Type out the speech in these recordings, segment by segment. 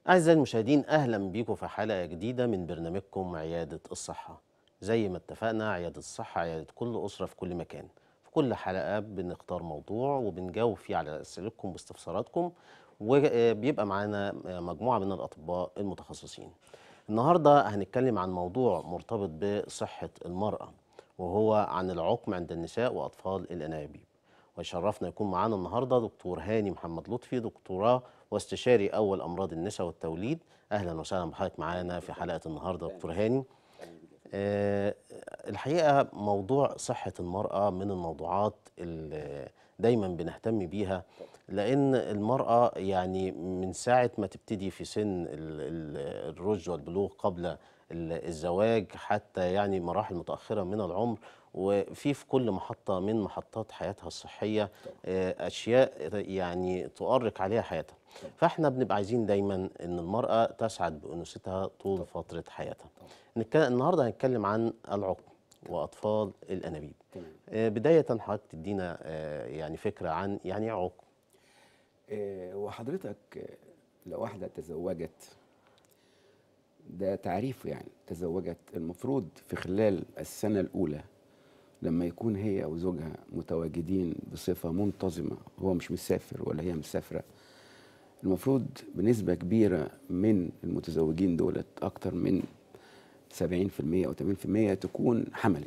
أعزائي المشاهدين أهلا بيكم في حلقة جديدة من برنامجكم عيادة الصحة زي ما اتفقنا عيادة الصحة عيادة كل أسرة في كل مكان في كل حلقة بنختار موضوع وبنجاوب فيه على أسئلتكم واستفساراتكم وبيبقى معانا مجموعة من الأطباء المتخصصين النهاردة هنتكلم عن موضوع مرتبط بصحة المرأة وهو عن العقم عند النساء وأطفال الأنابيب ويشرفنا يكون معانا النهارده دكتور هاني محمد لطفي دكتوراه واستشاري اول امراض النساء والتوليد اهلا وسهلا بحضرتك معانا في حلقه النهارده دكتور هاني آه الحقيقه موضوع صحه المراه من الموضوعات اللي دايما بنهتم بيها لان المراه يعني من ساعه ما تبتدي في سن ال- ال- الرشد والبلوغ قبل ال- الزواج حتى يعني مراحل متاخره من العمر وفي في كل محطة من محطات حياتها الصحية آه، أشياء يعني تؤرق عليها حياتها فإحنا بنبقى عايزين دايما إن المرأة تسعد بأنوثتها طول فترة حياتها نتك- النهاردة هنتكلم عن العقم وأطفال الأنابيب آه، بداية حضرتك تدينا آه، يعني فكرة عن يعني إيه عقم آه، وحضرتك آه، لو واحدة تزوجت ده تعريفه يعني تزوجت المفروض في خلال السنة الأولى لما يكون هي أو زوجها متواجدين بصفة منتظمة هو مش مسافر ولا هي مسافرة المفروض بنسبة كبيرة من المتزوجين دولت أكتر من 70% أو 80% تكون حملت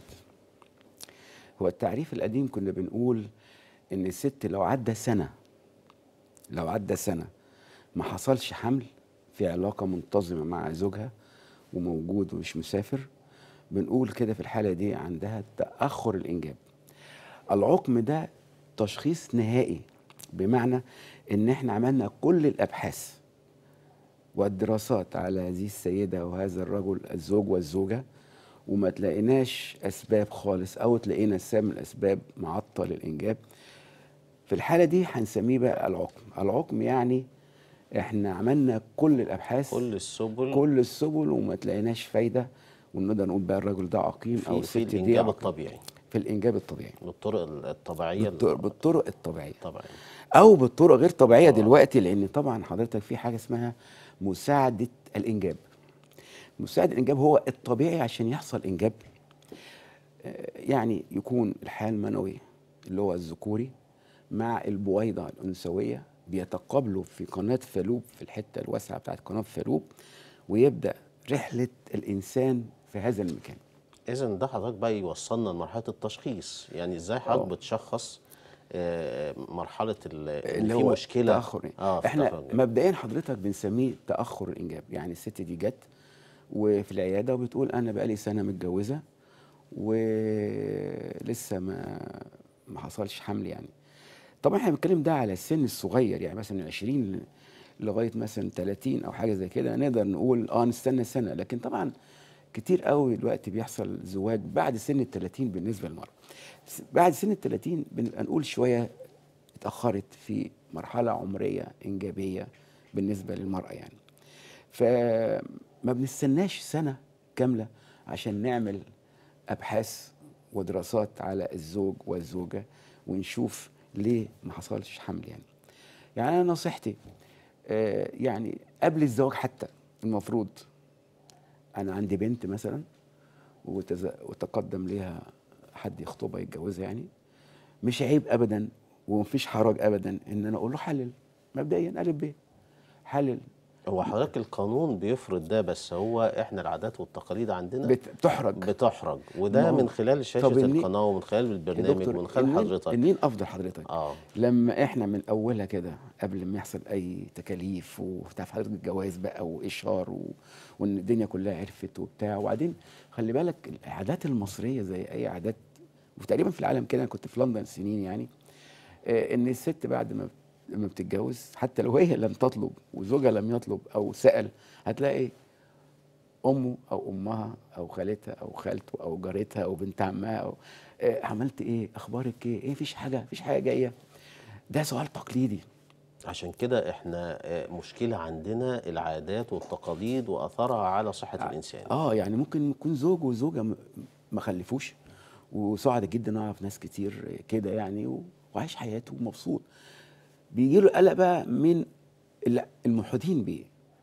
هو التعريف القديم كنا بنقول إن الست لو عدى سنة لو عدى سنة ما حصلش حمل في علاقة منتظمة مع زوجها وموجود ومش مسافر بنقول كده في الحالة دي عندها تأخر الإنجاب العقم ده تشخيص نهائي بمعنى إن إحنا عملنا كل الأبحاث والدراسات على هذه السيدة وهذا الرجل الزوج والزوجة وما تلاقيناش أسباب خالص أو تلاقينا سبب من الأسباب معطل الإنجاب في الحالة دي هنسميه بقى العقم العقم يعني احنا عملنا كل الابحاث كل السبل كل السبل وما تلاقيناش فايده ونقدر نقول بقى الراجل ده عقيم او في, في الست دي الإنجاب عقيم. الطبيعي في الانجاب الطبيعي بالطرق الطبيعية بالطرق, بالطرق الطبيعيه الطبيعية او بالطرق غير طبيعيه دلوقتي لان طبعا حضرتك في حاجه اسمها مساعده الانجاب مساعد الانجاب هو الطبيعي عشان يحصل انجاب آه، يعني يكون الحياه المنويه اللي هو الذكوري مع البويضه الانثويه بيتقابلوا في قناه فالوب في الحته الواسعه بتاعت قناه فالوب ويبدا رحله الانسان في هذا المكان إذا ده حضرتك بقى يوصلنا لمرحلة التشخيص يعني إزاي حضرتك آه. بتشخص آه، مرحلة ال- إن اللي في هو مشكلة تاخر اه في احنا تأخر الإنجاب. مبدئيا حضرتك بنسميه تاخر الانجاب يعني الست دي جت وفي العياده وبتقول انا بقالي سنه متجوزه ولسه ما ما حصلش حمل يعني طبعا احنا بنتكلم ده على السن الصغير يعني مثلا 20 لغايه مثلا 30 او حاجه زي كده نقدر نقول اه نستنى سنه لكن طبعا كتير قوي دلوقتي بيحصل زواج بعد سن ال 30 بالنسبه للمراه س- بعد سن ال 30 بنبقى نقول شويه اتاخرت في مرحله عمريه انجابيه بالنسبه للمراه يعني فما بنستناش سنه كامله عشان نعمل ابحاث ودراسات على الزوج والزوجه ونشوف ليه ما حصلش حمل يعني يعني انا نصيحتي آه، يعني قبل الزواج حتى المفروض انا عندي بنت مثلا وتز... وتقدم ليها حد يخطبها يتجوزها يعني مش عيب ابدا ومفيش حرج ابدا ان انا اقول له حلل مبدئيا الف ب حلل هو حضرتك القانون بيفرض ده بس هو احنا العادات والتقاليد عندنا بت... بتحرج بتحرج ما وده هو- من خلال شاشة طب الني- القناة ومن خلال يا البرنامج دكتور، ومن خلال النين- حضرتك النين افضل حضرتك اه لما احنا من اولها كده قبل ما يحصل اي تكاليف وبتاع في حضرتك الجواز بقى واشهار و... وان الدنيا كلها عرفت وبتاع وبعدين خلي بالك العادات المصريه زي اي عادات وتقريبا في العالم كده انا كنت في لندن سنين يعني آه، ان الست بعد ما لما بتتجوز حتى لو هي لم تطلب وزوجها لم يطلب او سال هتلاقي امه او امها او خالتها او خالته او جارتها او بنت عمها او آه، عملت ايه اخبارك ايه ايه مفيش حاجه مفيش حاجه جايه ده سؤال تقليدي عشان كده احنا آه، مشكلة عندنا العادات والتقاليد وأثرها على صحة الإنسان اه يعني ممكن يكون زوج وزوجه م- ما خلفوش وسعد جدا اعرف ناس كتير كده يعني و- وعايش حياته ومبسوط بيجي له قلق بقى من ال- المحيطين بيه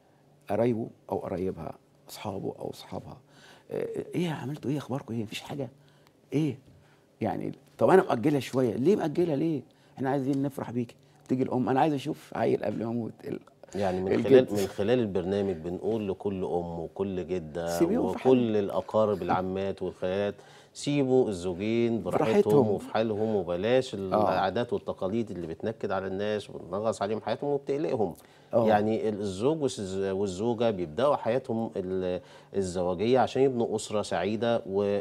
قرايبه او قرايبها اصحابه او اصحابها آه، ايه عملتوا ايه اخباركم ايه مفيش حاجه ايه يعني طب انا مأجلها شويه ليه مأجلها ليه احنا عايزين نفرح بيكي تيجي الام انا عايز اشوف عيل قبل ما اموت ال- يعني من الجد. خلال من خلال البرنامج بنقول لكل ام وكل جده سيبيهم في وكل الاقارب العمات والخالات سيبوا الزوجين براحتهم براحتهم. وفي حالهم وبلاش العادات والتقاليد اللي بتنكد على الناس وبتنغص عليهم حياتهم وبتقلقهم آه. يعني الزوج والز- والزوجه بيبداوا حياتهم ال- الزواجيه عشان يبنوا اسره سعيده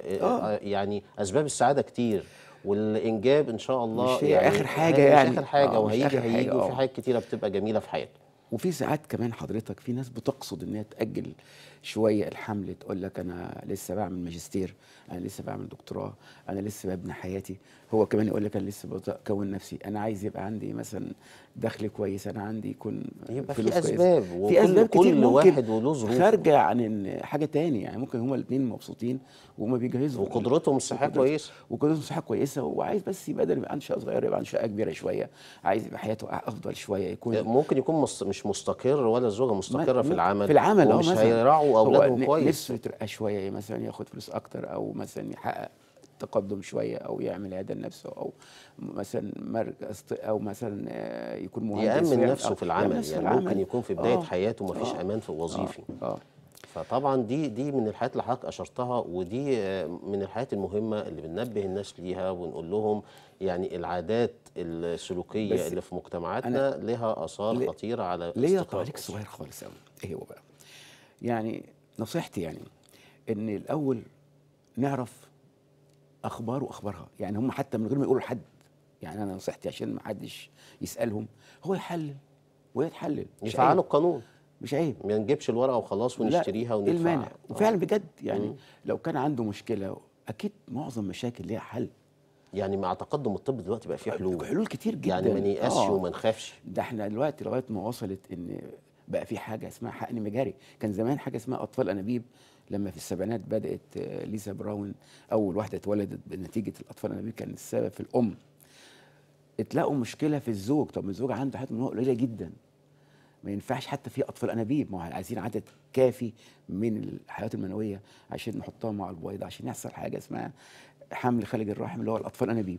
ويعني اسباب السعاده كتير والانجاب ان شاء الله مش هي يعني آخر حاجة مش يعني. اخر حاجه آه، مش وهيجي آخر حاجة، هيجي وفي آه. حاجات كتيره بتبقى جميله في حياته وفي ساعات كمان حضرتك في ناس بتقصد ان هي تاجل شويه الحمل تقول لك انا لسه بعمل ماجستير انا لسه بعمل دكتوراه انا لسه ببني حياتي هو كمان يقول لك انا لسه بكون نفسي انا عايز يبقى عندي مثلا دخل كويس انا عندي يكون يبقى فلوس في كويسة. اسباب في وكل اسباب كتير كل ممكن واحد وله ظروفه خارجه عن إن حاجه تاني يعني ممكن هما الاثنين مبسوطين وهما بيجهزوا وقدرتهم الصحيه وقدرته- كويسه وقدرته صحه كويسه وعايز بس يبقى بدل ما يبقى عنده شقه صغيره يبقى عنده شقه كبيره شويه عايز يبقى حياته افضل شويه يكون ممكن يكون مص... مش مستقر ولا الزوجه مستقره في م- العمل في العمل اه ومش مثلا هيراعوا هو اولادهم ن- كويس نفسه يترقى شويه مثلا ياخد فلوس اكتر او مثلا يحقق تقدم شويه او يعمل عياده لنفسه او مثلا مركز ط- او مثلا آه، يكون مهندس يامن ويعمل- نفسه آه، في العمل يأمن نفسه يعني في العمل. ممكن يكون في بدايه آه، حياته مفيش آه، امان في وظيفي اه فطبعا دي دي من الحاجات اللي حضرتك اشرتها ودي آه، من الحاجات المهمه اللي بننبه الناس ليها ونقول لهم يعني العادات السلوكيه بس اللي في مجتمعاتنا لها اثار ليه- خطيره على ليا استقرار تعليق الأسرة. صغير خالص قوي ايه هو بقى يعني نصيحتي يعني ان الاول نعرف اخبار واخبارها يعني هم حتى من غير ما يقولوا لحد يعني انا نصيحتي عشان ما حدش يسالهم هو يحلل وهي تحلل مش يفعلوا عيب القانون مش عيب ما نجيبش الورقه وخلاص لا، ونشتريها ايه وندفع المانع آه. وفعلا بجد يعني مم. لو كان عنده مشكله اكيد معظم مشاكل ليها حل يعني مع تقدم الطب دلوقتي بقى في حلول حلول كتير جدا يعني ما نيأسش آه. وما نخافش ده احنا دلوقتي لغايه ما وصلت ان بقى في حاجه اسمها حقن مجاري كان زمان حاجه اسمها اطفال انابيب لما في السبعينات بدات آه، ليزا براون اول واحده اتولدت بنتيجه الاطفال الانابيب كان السبب في الام اتلاقوا مشكله في الزوج طب الزوج عنده حياه منويه قليله جدا ما ينفعش حتى في اطفال انابيب ما هو عايزين عدد كافي من الحيوانات المنويه عشان نحطها مع البويضه عشان يحصل حاجه اسمها حمل خارج الرحم اللي هو الاطفال الانابيب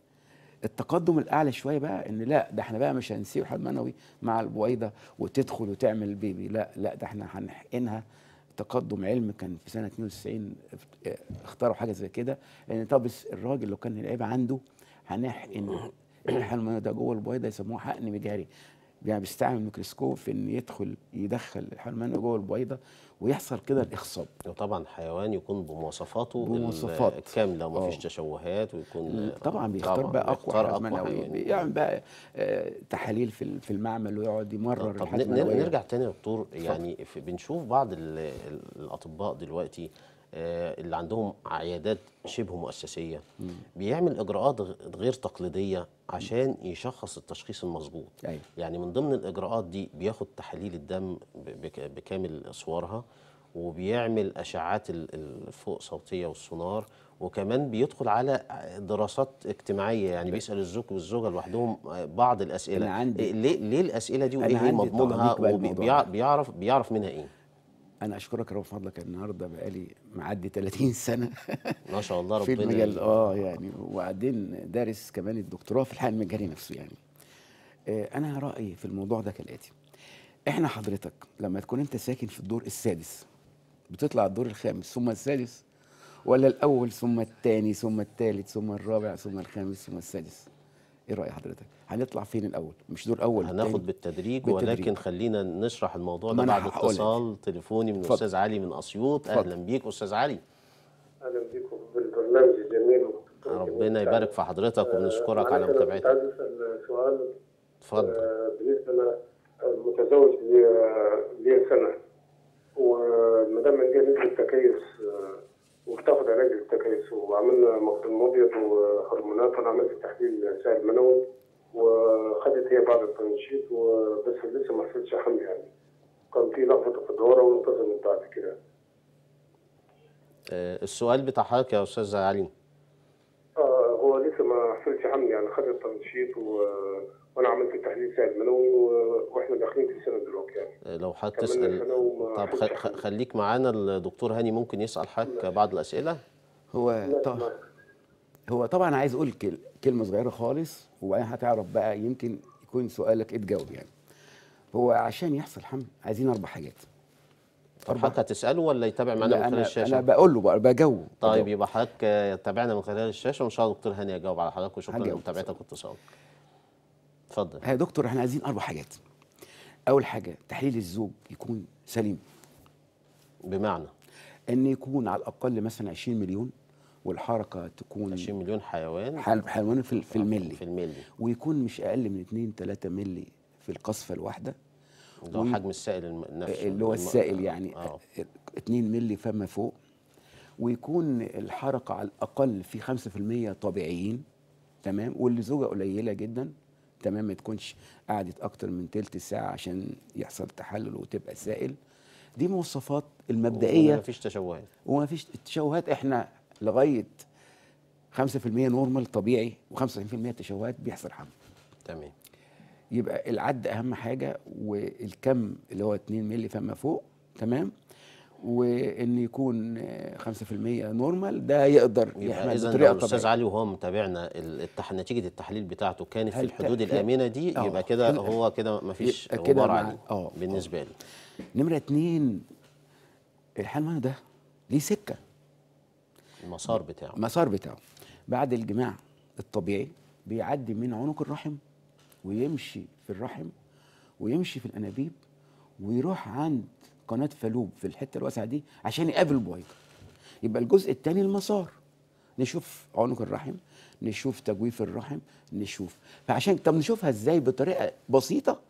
التقدم الاعلى شويه بقى ان لا ده احنا بقى مش هنسيب حمل منوي مع البويضه وتدخل وتعمل بيبي لا لا ده احنا هنحقنها تقدم علم كان في سنه 92 اه، اختاروا حاجه زي كده لان طب بس الراجل لو كان العيب عنده هنحقن الحمل المنوي ده جوه البويضه يسموه حقن مجاري يعني بيستعمل ميكروسكوب في ان يدخل يدخل الحمل المنوي جوه البويضه ويحصل كده الاخصاب وطبعا حيوان يكون بمواصفاته ال- بمواصفات. الكامله وما فيش آه. تشوهات ويكون طبعا بيختار بقى اقوى بيختار حيوان منوي حيوان. بيعمل بقى آه، تحاليل في ال- في المعمل ويقعد يمرر طب الحاجات ن- ن- المنويه نرجع تاني يا دكتور يعني في بنشوف بعض ال- ال- الاطباء دلوقتي آه، اللي عندهم عيادات شبه مؤسسيه بيعمل اجراءات غ- غير تقليديه عشان يشخص التشخيص المظبوط ايوه يعني من ضمن الاجراءات دي بياخد تحاليل الدم ب- بك- بكامل صورها وبيعمل اشعات ال- الفوق صوتيه والسونار وكمان بيدخل على دراسات اجتماعيه يعني بيسال الزوج والزوجه لوحدهم بعض الاسئله أنا عندي- إيه- ليه ليه الاسئله دي أنا وايه هي عندي مضمونها تعليق بقى الموضوع ده. وبيعرف بيعرف منها ايه انا اشكرك يا رب فضلك النهارده بقالي معدي 30 سنه ما شاء الله في ربنا المجال ي- اه يعني وبعدين دارس كمان الدكتوراه في الحقن المجاري نفسه يعني آه، انا رايي في الموضوع ده كالاتي احنا حضرتك لما تكون انت ساكن في الدور السادس بتطلع الدور الخامس ثم السادس ولا الاول ثم الثاني ثم الثالث ثم الرابع ثم الخامس ثم السادس ايه راي حضرتك هنطلع فين الاول مش دور اول هناخد تاني؟ بالتدريج, بالتدريج. ولكن خلينا نشرح الموضوع ما ده أنا بعد هقولك. اتصال تليفوني من اتفضل. الاستاذ علي من اسيوط اتفضل. اهلا بيك استاذ علي اهلا بكم بالبرنامج الجميل ربنا يبارك في حضرتك وبنشكرك على معلش أنا كنت متابعتك عايز اسال سؤال اتفضل آه، بالنسبه انا متزوج لي لي سنه والمدام عندي نزلت تكيس آه، وبتاخد علاج للتكيس وعملنا مقطن مبيض وهرمونات وانا عملت تحليل سائل منوي وخدت هي بعض التنشيط وبس لسه ما حصلتش حمل يعني كان في لخبطه في الدوره وانتظمت بعد كده آه، السؤال بتاع حضرتك يا استاذ علي آه، هو هو لسه ما حصلش حمل يعني خد التنشيط و... وانا عملت التحليل سائل منوي و... واحنا داخلين في السنه دلوقتي يعني لو حضرتك كملنا تسال سنة وما طب حصلش خ- خ- حمل. خليك معانا الدكتور هاني ممكن يسال حضرتك بعض الاسئله هو لا، ط- ما- هو طبعا عايز اقول كل- كلمه صغيره خالص وبعدين هتعرف بقى يمكن يكون سؤالك اتجاوب يعني هو عشان يحصل حمل عايزين اربع حاجات طب حضرتك هتساله ولا يتابع معانا من لا خلال انا الشاشه انا بقول له بقى بجاوب طيب بجاوب. يبقى حضرتك آه، تابعنا من خلال الشاشه وان شاء الله دكتور هاني يجاوب على حضرتك وشكرا هجاوب. لمتابعتك واتصالك اتفضل يا دكتور احنا عايزين اربع حاجات اول حاجه تحليل الزوج يكون سليم بمعنى ان يكون على الاقل مثلا 20 مليون والحركه تكون 20 مليون حيوان حل- حيوان في في الملي في الملي ويكون مش اقل من 2 3 ملي في القصفه الواحده اللي هو وي- حجم السائل الم- نفسه اللي هو الم- السائل يعني اه 2 ملي فما فوق ويكون الحركه على الاقل في 5% طبيعيين تمام واللي زوجه قليله جدا تمام ما تكونش قعدت اكتر من تلت ساعه عشان يحصل تحلل وتبقى سائل دي مواصفات المبدئيه مفيش تشوهات وما فيش التشوهات احنا لغايه 5% نورمال طبيعي و95% تشوهات بيحصل حمل تمام يبقى العد اهم حاجه والكم اللي هو 2 مللي فما فوق تمام وان يكون آه، 5% نورمال ده يقدر يبقى يحمل اذا بطريقه لو الاستاذ طبيعيه علي وهو متابعنا ال- التح... نتيجه التحليل بتاعته كانت في هل الحدود ت- الامنه دي آه. يبقى كده هل- هو كده مفيش يبقى كده غبار مع- عليه آه. بالنسبه لي نمره اتنين الحمل ده ليه سكه المسار بتاعه المسار بتاعه بعد الجماع الطبيعي بيعدي من عنق الرحم ويمشي في الرحم ويمشي في الانابيب ويروح عند قناه فالوب في الحته الواسعه دي عشان يقابل البويضه يبقى الجزء الثاني المسار نشوف عنق الرحم نشوف تجويف الرحم نشوف فعشان طب نشوفها ازاي بطريقه بسيطه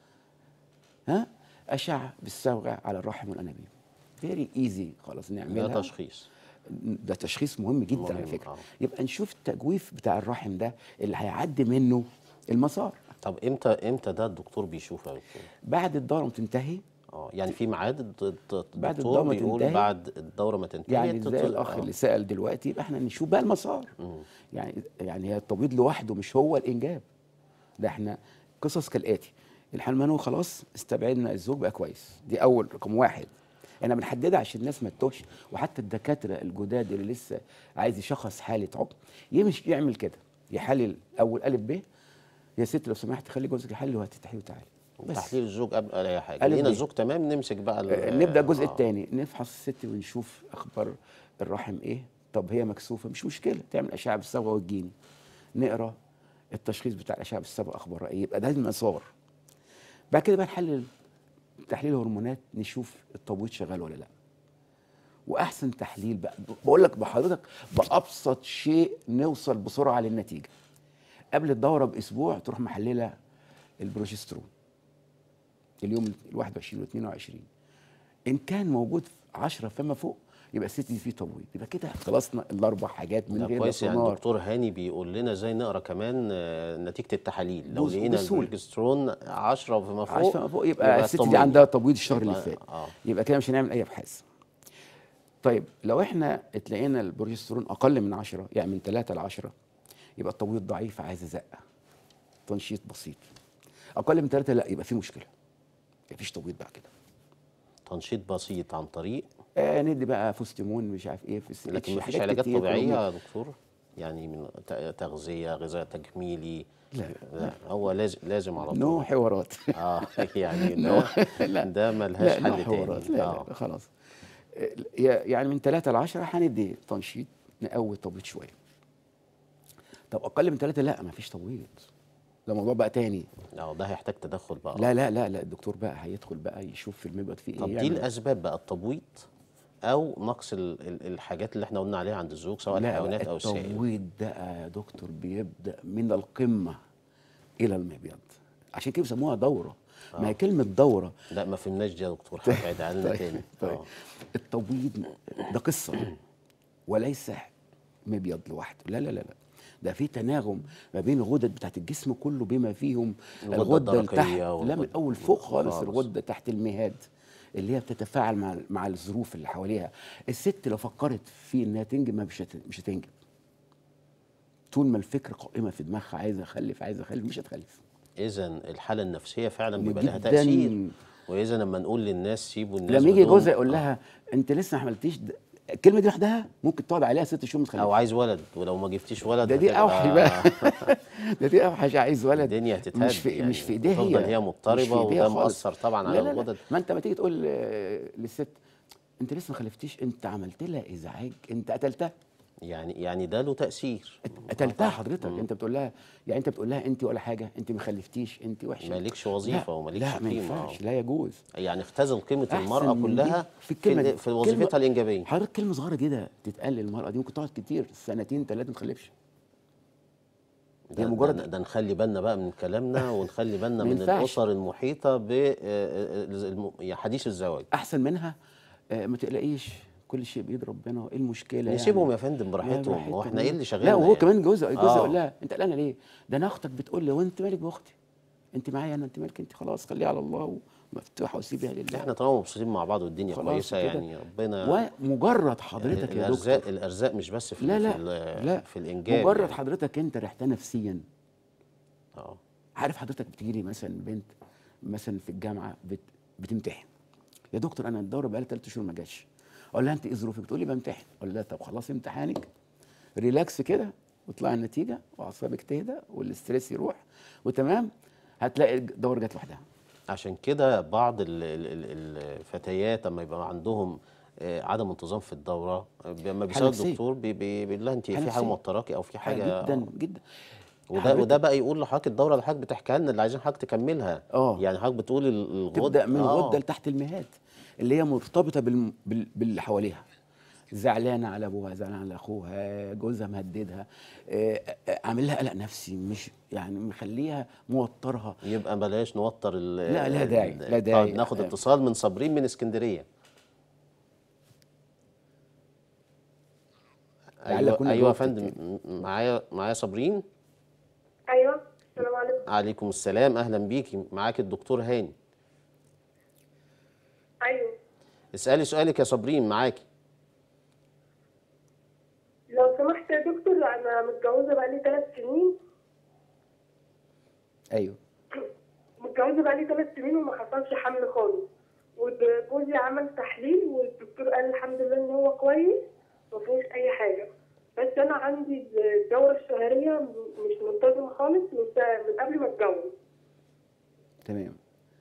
ها اشعه بالصبغه على الرحم والانابيب فيري ايزي خلاص نعملها ده تشخيص ده تشخيص مهم جدا على مهم، فكره آه. يبقى نشوف التجويف بتاع الرحم ده اللي هيعدي منه المسار طب امتى امتى ده الدكتور بيشوفه يا دكتور؟ بعد الدوره ما تنتهي اه يعني في ميعاد الد- الد- بعد الدكتور الدورة ما بيقول تنتهي. بعد الدوره ما تنتهي يعني تت- زي الاخ آه. اللي سال دلوقتي يبقى احنا نشوف بقى المسار مم. يعني يعني هي التبويض لوحده مش هو الانجاب ده احنا قصص كالاتي الحلمانو خلاص استبعدنا الزوج بقى كويس دي اول رقم واحد احنا بنحددها عشان الناس ما تتوهش وحتى الدكاتره الجداد اللي لسه عايز يشخص حاله عقم يمشي يعمل كده يحلل اول الف ب يا ست لو سمحت خلي جوزك يحلل وهتفتحي وتعالي بس تحليل الزوج قبل اي حاجه ألف لقينا ب. الزوج تمام نمسك بقى ال- آه، نبدا الجزء آه. الثاني نفحص الست ونشوف اخبار الرحم ايه طب هي مكسوفه مش مشكله تعمل اشعه بالصبغه والجيني نقرا التشخيص بتاع الاشعه بالصبغه اخبارها ايه يبقى ده المسار بعد كده بقى نحلل تحليل هرمونات نشوف التبويض شغال ولا لا واحسن تحليل بقى بقول لك بحضرتك بابسط شيء نوصل بسرعه للنتيجه قبل الدوره باسبوع تروح محلله البروجسترون اليوم ال 21 وال 22 ان كان موجود في 10 فما فوق يبقى الست دي فيه تبويض يبقى كده خلصنا الاربع حاجات من ده غير كويس يعني سونار. الدكتور هاني بيقول لنا ازاي نقرا كمان آه، نتيجه التحاليل لو بس- لقينا بسهولة. البروجسترون 10 فما 10 فوق فما فوق يبقى الست دي اطمني. عندها تبويض الشهر اللي يبقى- فات اه يبقى كده مش هنعمل اي ابحاث طيب لو احنا اتلاقينا البروجسترون اقل من 10 يعني من 3 ل 10 يبقى التبويض ضعيف عايز زقه تنشيط بسيط اقل من 3 لا يبقى في مشكله مفيش تبويض بعد كده تنشيط بسيط عن طريق آه ندي بقى فوستيمون مش عارف ايه في السي لكن اتش، مفيش حاجات علاجات كتير طبيعيه هرمون. يا دكتور يعني من ت- تغذيه غذاء تجميلي لا. لا هو لازم لازم على طول نو حوارات اه يعني نو ده لا ده ملهاش لا نو حل حوارات تاني لا, اه لا خلاص آه، يعني من 3 ل 10 هندي تنشيط نقوي التبويض شويه طب اقل من 3 لا مفيش تبويض ده موضوع بقى تاني اه ده هيحتاج تدخل بقى لا لا لا لا الدكتور بقى هيدخل بقى يشوف في المبيض فيه طب ايه دي يعمل- الاسباب بقى التبويض او نقص ال- ال- الحاجات اللي احنا قلنا عليها عند الزوج سواء لا الحيوانات لا او السائل التبويض ده يا دكتور بيبدا من القمه الى المبيض عشان كده بيسموها دوره ما هي كلمه دوره لا ما فهمناش دي يا دكتور هتعيد علينا تاني طيب آه. التبويض ده قصه وليس مبيض لوحده لا لا لا لا ده في تناغم ما بين الغدد بتاعت الجسم كله بما فيهم الغدة الغده اللي تحت الدرقية لا من والغدة- اول فوق خالص خالص. الغده تحت المهاد اللي هي بتتفاعل مع مع الظروف اللي حواليها الست لو فكرت في انها تنجب ما مش هت- مش هتنجب طول ما الفكره قائمه في دماغها عايزه اخلف عايزه اخلف مش هتخلف اذا الحاله النفسيه فعلا بيبقى لها جداً. تاثير واذا لما نقول للناس سيبوا الناس لما يجي بدون- جوزها يقول لها انت لسه ما حملتيش د- الكلمه دي لوحدها ممكن تقعد عليها ست شهور ما او تخلفش عايز ولد ولو ما جبتيش ولد ده دي هتبقى- اوحش بقى ده دي اوحش عايز ولد الدنيا هتتهد مش في يعني مش في ايديها وتفضل هي مش في مضطربة إيديها وده خالص. مؤثر طبعاً لا على لا لا. الغدد. ما انت ما تيجي تقول آه، للست انت لسه ما خلفتيش انت عملت لها ازعاج انت قتلتها يعني يعني ده له تاثير قتلتها حضرتك انت بتقول لها يعني انت بتقول لها انت ولا حاجه انت ما خلفتيش انت وحشه مالكش وظيفه لا، ومالكش لا ما قيمه ينفعش آه. لا يجوز يعني اختزل قيمه أحسن المراه من كلها دي. في الكلمة في, دي. في وظيفتها كلمة- الانجابيه حضرتك كلمه صغيره كده تتقال للمراه دي ممكن تقعد كتير سنتين ثلاثه ما تخلفش ده, هي مجرد- ده, ده نخلي بالنا بقى من كلامنا ونخلي بالنا ما من ينفعش. الاسر المحيطه بحديث الزواج احسن منها آه، ما تقلقيش كل شيء بايد ربنا ايه المشكله نسيبهم يعني؟ يا فندم براحتهم براحتهم. هو احنا ايه اللي شغالنا لا وهو يعني؟ كمان جوزها جوزها آه. يقول لها انت قلقانه ليه؟ ده انا اختك بتقول لي وانت مالك باختي؟ انت معايا انا انت مالك انت خلاص خليها على الله ومفتوحه وسيبيها لله احنا طالما مبسوطين مع بعض والدنيا خلاص كويسه كده. يعني ربنا ومجرد حضرتك يا دكتور الارزاق الارزاق مش بس في لا ال- لا في, ال- لا في الانجاب مجرد يعني. حضرتك انت رحتها نفسيا اه عارف حضرتك بتجيلي مثلا بنت مثلا في الجامعه بت بتمتحن يا دكتور انا الدوره بقالي ثلاث شهور ما جاتش اقول لها انت ايه ظروفك بتقول لي بمتحن اقول لها طب خلاص امتحانك ريلاكس كده واطلعي النتيجه واعصابك تهدى والاستريس يروح وتمام هتلاقي الدوره جت لوحدها عشان كده بعض ال- ال- ال- الفتيات لما يبقى عندهم آه، عدم انتظام في الدوره آه، لما بيسال نفسية. الدكتور بي- بي- بيقول لها انت في حالة حاجه نفسية. موتراكي او في حاجه جدا جدا وده حضرتك- وده بقى يقول لحضرتك الدوره اللي حضرتك بتحكيها لنا اللي عايزين حضرتك تكملها آه. يعني حضرتك بتقول ال- الغد تبدا من آه. الغده لتحت المهاد اللي هي مرتبطه بال... بال... باللي حواليها زعلانه على ابوها زعلانه على اخوها جوزها مهددها آه، آه، عامل لها قلق نفسي مش يعني مخليها موترها يبقى بلاش نوتر ال لا، لا داعي، ال- لا داعي. طيب ناخد آه. اتصال من صابرين من اسكندريه لعل ايوه كنا ايوه يا جاوبت فندم التاني. م- معايا معايا صابرين ايوه السلام عليكم عليكم السلام اهلا بيكي معاك الدكتور هاني ايوه اسالي سؤالك يا صابرين معاكي لو سمحت يا دكتور انا متجوزه بقالي ثلاث سنين ايوه متجوزه بقالي ثلاث سنين وما حصلش حمل خالص وجوزي عمل تحليل والدكتور قال الحمد لله ان هو كويس ما فيهوش اي حاجه بس انا عندي الدوره الشهريه م- مش منتظمه خالص من سا- من قبل ما اتجوز تمام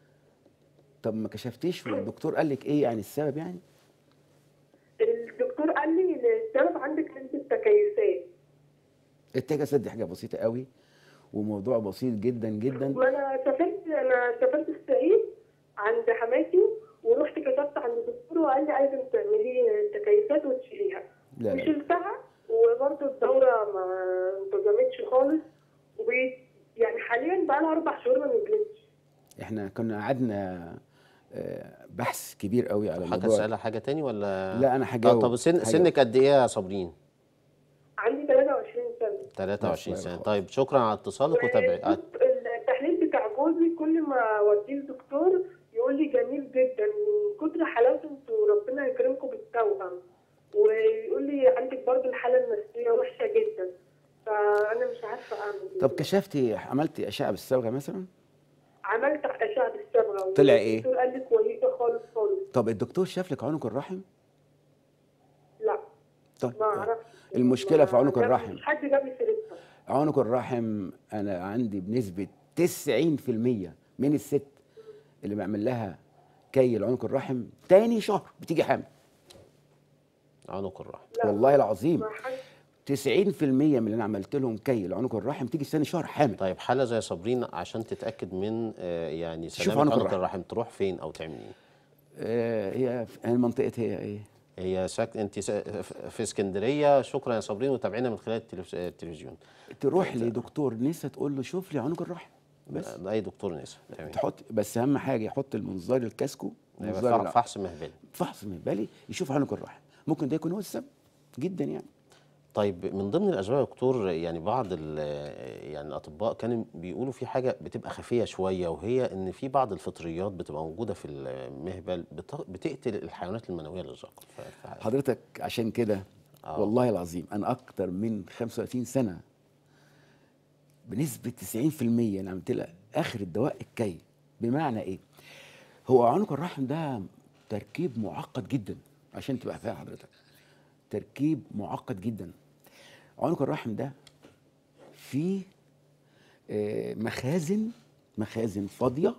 طب ما كشفتيش والدكتور قال لك ايه يعني السبب يعني الدكتور قال لي السبب عندك نسبه تكيسات التجسد دي حاجه بسيطه قوي وموضوع بسيط جدا جدا وانا سافرت انا سافرت الصعيد عند حماتي ورحت كتبت عند الدكتور وقال لي عايزه تعملي تكيسات وتشيليها لا لا. وشلتها وبرضه الدوره ما انتظمتش خالص ويعني حاليا بقى لها اربع شهور ما نزلتش احنا كنا قعدنا آه، بحث كبير قوي على حضرتك الموضوع اسالها حاجه تاني ولا لا، أنا هجاوب. آه طب سن هجاوب. سنك قد ايه يا صابرين عندي 23 سنه 23 صغير سنه خالص. طيب شكرا على اتصالك وتابعي آه، التحليل بتاع جوزي كل ما اوديه الدكتور يقول لي جميل جدا من كتر حلاوته انتوا ربنا يكرمكم بالتوأم ويقول لي عندك برضه الحاله النفسيه وحشه جدا فانا مش عارفه اعمل ايه طب كشفتي عملتي اشعه بالصبغه مثلا عملت اشعه بالصبغه طلع إيه؟ الدكتور قال لي كويسه خالص خالص طب الدكتور شاف لك عنق الرحم لا طيب ما اعرفش المشكله في عنق ما- الرحم مش حد جاب لي سيرتها عنق الرحم انا عندي بنسبه 90% من الست اللي بعمل لها كي لعنق الرحم تاني شهر بتيجي حامل عنق الرحم لا. والله العظيم ما حد 90% من اللي انا عملت لهم كي لعنق الرحم تيجي ثاني شهر حامل طيب حاله زي صابرين عشان تتاكد من آه، يعني شوف سلامه عنق عنق الرحم. الرحم تروح فين او تعمل ايه آه هي في- منطقه هي ايه هي ساك... انت سا... في اسكندريه شكرا يا صابرين وتابعينا من خلال التلفز... التلفزيون تروح لدكتور نسا تقول له شوف لي عنق الرحم بس ده اي دكتور نسا تمام تحط بس اهم حاجه يحط المنظار الكاسكو يبقى منظار فح- الع- فحص مهبلي فحص مهبلي يشوف عنق الرحم ممكن ده يكون هو السبب جدا يعني طيب من ضمن الاسباب يا دكتور يعني بعض ال- يعني الاطباء كانوا بيقولوا في حاجه بتبقى خفيه شويه وهي ان في بعض الفطريات بتبقى موجوده في المهبل بت- بتقتل الحيوانات المنويه للذكر ف- ف- حضرتك عشان كده آه. والله العظيم انا اكتر من 35 سنه بنسبه 90% انا عملت لها اخر الدواء الكي بمعنى ايه هو عنق الرحم ده تركيب معقد جدا عشان تبقى فاهم حضرتك تركيب معقد جدا عنق الرحم ده فيه آه، مخازن مخازن فاضيه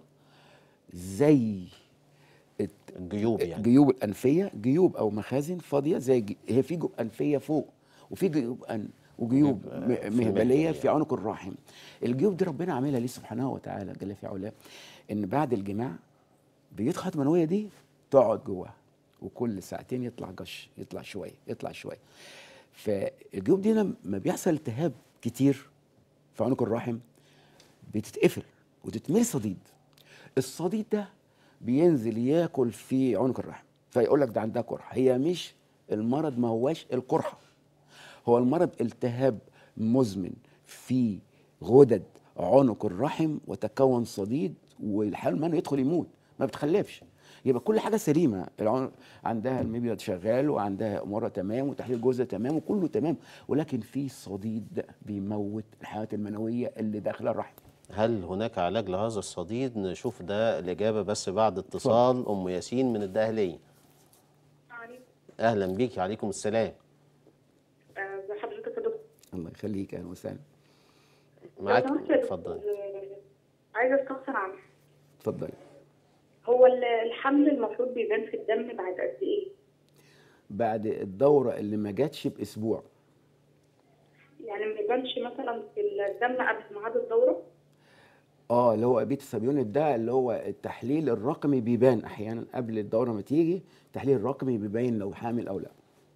زي الت- الجيوب يعني جيوب الانفيه جيوب او مخازن فاضيه زي جي... هي في جيوب انفيه فوق وفي جيوب أن... وجيوب جيوب، آه، م- في مهبليه المهبلية. في عنق الرحم الجيوب دي ربنا عاملها ليه سبحانه وتعالى جل في علاه ان بعد الجماع بيدخل المنويه دي تقعد جواها وكل ساعتين يطلع جش يطلع شويه يطلع شويه فالجيوب دي لما بيحصل التهاب كتير في عنق الرحم بتتقفل وتتملي صديد الصديد ده بينزل ياكل في عنق الرحم فيقول لك ده عندها قرحه هي مش المرض ما هواش القرحه هو المرض التهاب مزمن في غدد عنق الرحم وتكون صديد والحال ما يدخل يموت ما بتخلفش يبقى كل حاجه سليمه العنق عندها المبيض شغال وعندها امورها تمام وتحليل جوزها تمام وكله تمام ولكن في صديد بيموت الحيوانات المنويه اللي داخله الرحم هل هناك علاج لهذا الصديد نشوف ده الإجابة بس بعد اتصال أم ياسين من الدهلية أهلا بيك عليكم السلام ازي حضرتك يا دكتور الله يخليك اهلا وسهلا معاك لو سمحت يا دكتور، اتفضل آه، عايزه استفسر عنه اتفضلي هو ال- الحمل المفروض بيبان في الدم بعد قد ايه؟ بعد الدوره اللي ما جاتش باسبوع يعني ما يبانش مثلا في الدم قبل ميعاد الدوره؟ اه اللي هو بيتا سابيونت ده اللي هو التحليل الرقمي بيبان احيانا قبل الدوره ما تيجي التحليل الرقمي بيبين لو حامل او لا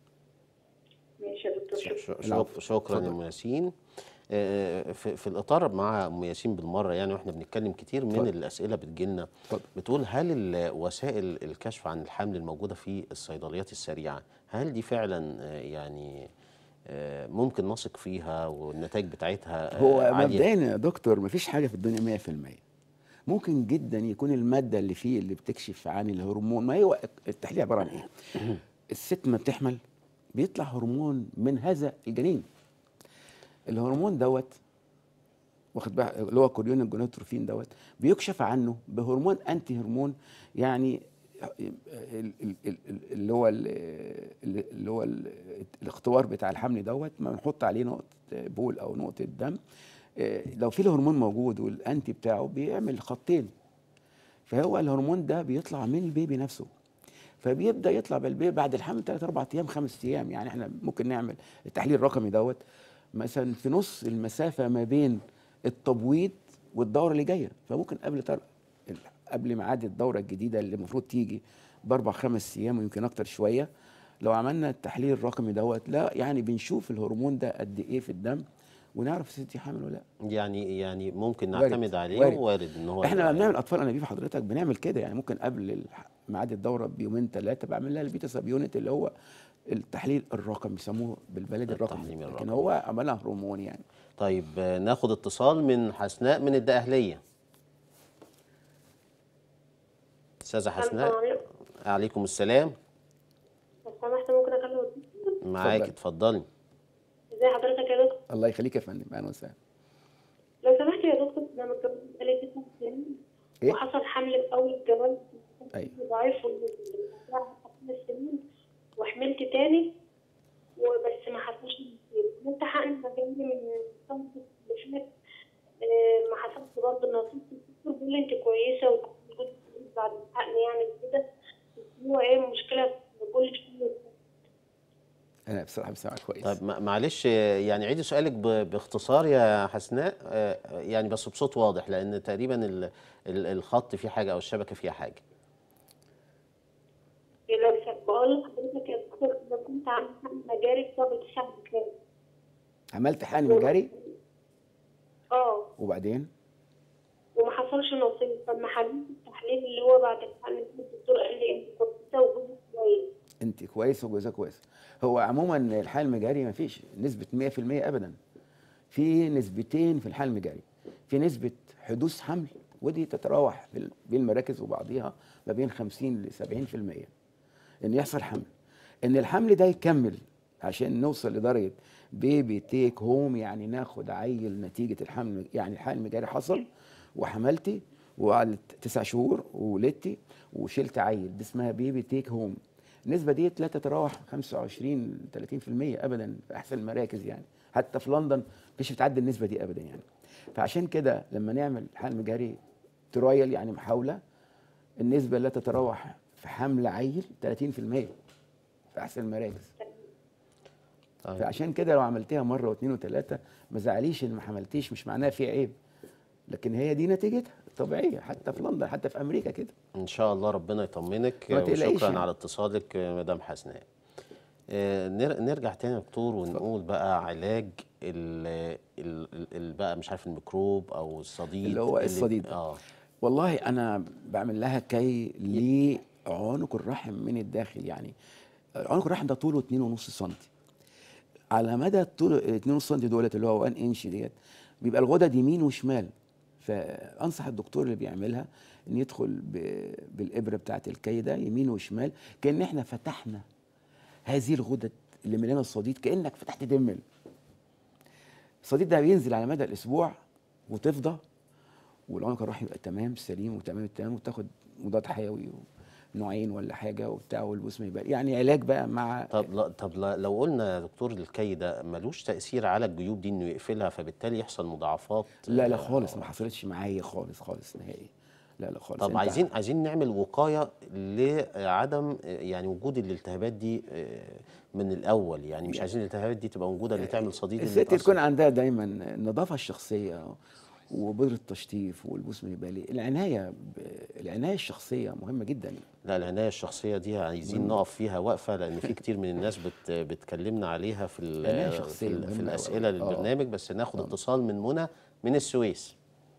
ماشي يا دكتور شكرا ش- العفو. شك- شكرا اتفضل. يا ام ياسين آه، في, في الاطار مع ام ياسين بالمره يعني واحنا بنتكلم كتير من اتفضل. الاسئله بتجيلنا اتفضل. بتقول هل ال- وسائل الكشف عن الحمل الموجوده في الصيدليات السريعه هل دي فعلا آه، يعني آه، ممكن نثق فيها والنتائج بتاعتها آه، هو عالية؟ مبدئيا يا دكتور مفيش حاجه في الدنيا 100% ممكن جدا يكون الماده اللي فيه اللي بتكشف عن الهرمون ما هو التحليل عباره عن ايه الست ما بتحمل بيطلع هرمون من هذا الجنين الهرمون دوت واخد بالك اللي هو كوريون الجونوتروفين دوت بيكشف عنه بهرمون انتي هرمون يعني ال- ال- ال- ال- اللي هو ال- اللي هو ال- الاختبار بتاع الحمل دوت ما بنحط عليه نقطه بول او نقطه دم آه، لو في الهرمون موجود والانتي بتاعه بيعمل خطين فهو الهرمون ده بيطلع من البيبي نفسه فبيبدا يطلع بالبيبي بعد الحمل 3 4 ايام 5 ايام يعني احنا ممكن نعمل التحليل الرقمي دوت مثلا في نص المسافه ما بين التبويض والدوره اللي جايه فممكن قبل تر... قبل ميعاد الدوره الجديده اللي المفروض تيجي باربع خمس ايام ويمكن اكتر شويه لو عملنا التحليل الرقمي دوت لا يعني بنشوف الهرمون ده قد ايه في الدم ونعرف الست دي حامل ولا لا يعني يعني ممكن وارد، نعتمد عليه وارد. وارد ان هو احنا لما يبقى- بنعمل اطفال انابيب حضرتك بنعمل كده يعني ممكن قبل الح- ميعاد الدوره بيومين ثلاثه بعمل لها البيتا سب يونت اللي هو التحليل الرقمي بيسموه بالبلد الرقمي التحليل لكن الرقمي. هو عملها هرمون يعني طيب آه، ناخد اتصال من حسناء من الدقهليه استاذه حسناء عليكم السلام لو سمحت ممكن اكلم الدكتور؟ معاك اتفضلي ازي حضرتك يا دكتور؟ الله يخليك يا فندم اهلا وسهلا لو سمحت يا دكتور انا متجوزه بقالي تسع سنين إيه؟ وحصل حمل في اول الجواز أيوة. ضعيف والموضوع خمس سنين وحملت تاني وبس ما حصلش نصيب عملت حقن مجاني من الصمت اللي فات آه، ما حصلش برضه نصيب الدكتور بيقول لي انت كويسه وجود بعد الحقن يعني كده بس هو ايه المشكله في كل شويه انا بصراحه بسمعك كويس طيب ما- معلش آه، يعني عيدي سؤالك ب- باختصار يا حسناء آه، يعني بس بصوت واضح لان تقريبا ال- ال- الخط فيه حاجه او الشبكه فيها حاجه لو س- بقول لحضرتك يا دكتور اذا كنت عامل حقن مجاري بسبب تسع كام عملت حقن مجاري اه وبعدين وما حصلش نصيب فلما حللت التحليل اللي هو بعد الحقن الدكتور قال لي انت كويسه وجوزك كويس انت كويس وجوزها كويس هو عموما الحال المجاري ما فيش نسبه 100% ابدا في نسبتين في الحال المجاري في نسبه حدوث حمل ودي تتراوح في ال- بين المراكز وبعضيها ما بين 50 ل 70% ان يحصل حمل ان الحمل ده يكمل عشان نوصل لدرجه بيبي تيك هوم يعني ناخد عيل نتيجه الحمل يعني الحمل المجاري حصل وحملتي وقعدت تسع شهور وولدتي وشلت عيل دي اسمها بيبي تيك هوم النسبه ديت لا تتراوح 25 30% ابدا في احسن المراكز يعني حتى في لندن مش بتعدي النسبه دي ابدا يعني فعشان كده لما نعمل حمل مجاري ترايل يعني محاوله النسبه لا تتراوح في حمل عيل 30% في احسن المراكز طيب. فعشان كده لو عملتها مره واثنين وثلاثه ما زعليش ان ما حملتيش مش معناها في عيب لكن هي دي نتيجتها الطبيعيه حتى في لندن حتى في امريكا كده ان شاء الله ربنا يطمنك ما تقلقيش وشكرا يعني. على اتصالك آه، مدام حسناء آه، نر- نرجع تاني يا دكتور ونقول بقى علاج ال ال ال بقى مش عارف الميكروب او الصديد اللي هو الصديد. اه والله انا بعمل لها كي لعنق الرحم من الداخل يعني عنق الرحم ده طوله 2.5 سم على مدى طول 2.5 سم دولت اللي هو 1 انش ديت بيبقى الغدد يمين وشمال فانصح الدكتور اللي بيعملها ان يدخل ب- بالابره بتاعه الكي ده يمين وشمال كان احنا فتحنا هذه الغدد اللي مليانه الصديد كانك فتحت دمل الصديد ده بينزل على مدى الاسبوع وتفضى والعنق الرحمي يبقى تمام سليم وتمام التمام وتاخد مضاد حيوي نوعين ولا حاجه وبتاع والجسم يبقى يعني علاج بقى مع طب لا طب لا لو قلنا يا دكتور الكي ده ملوش تاثير على الجيوب دي انه يقفلها فبالتالي يحصل مضاعفات لا لا آه، خالص ما حصلتش معايا خالص خالص نهائي لا لا خالص طب أنت عايزين عايزين نعمل وقايه لعدم آه، يعني وجود الالتهابات دي آه، من الاول يعني مش عايزين الالتهابات دي تبقى موجوده اللي تعمل صديد اللي الست يتأثر. تكون عندها دايما النظافه الشخصيه وبذره التشطيف والبوس من البالي العنايه ب... العنايه الشخصيه مهمه جدا لا العنايه الشخصيه دي عايزين نقف فيها وقفه لان في كتير من الناس بت بتكلمنا عليها في ال- عناية في, شخصية ال- مهمة في أوي. الاسئله آه. للبرنامج بس ناخد اتصال من منى من السويس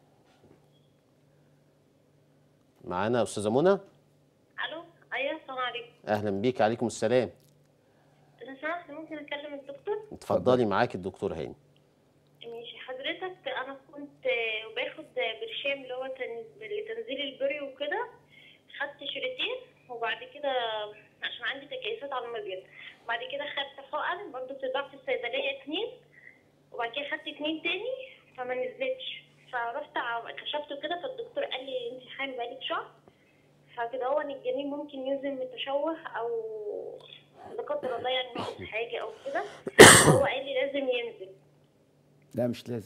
معانا استاذه منى الو ايوه السلام عليكم اهلا بيك عليكم السلام لو سمحت ممكن اكلم الدكتور اتفضلي معاك الدكتور هاني ماشي حضرتك انا كنت آه، باخد برشام اللي هو تن- لتنزيل البري وكده خدت شريطين وبعد كده عشان عندي تكيسات على المبيض بعد كده خدت حقن برضه بتتباع في الصيدليه اتنين وبعد كده خدت اتنين تاني فما نزلتش فرحت ع- كشفت كده فالدكتور قال لي انت حامل بقالك شهر فكده هو ان الجنين ممكن ينزل متشوه او لا قدر الله يعني ناقص حاجه او كده هو قال لي لازم ينزل لا مش لازم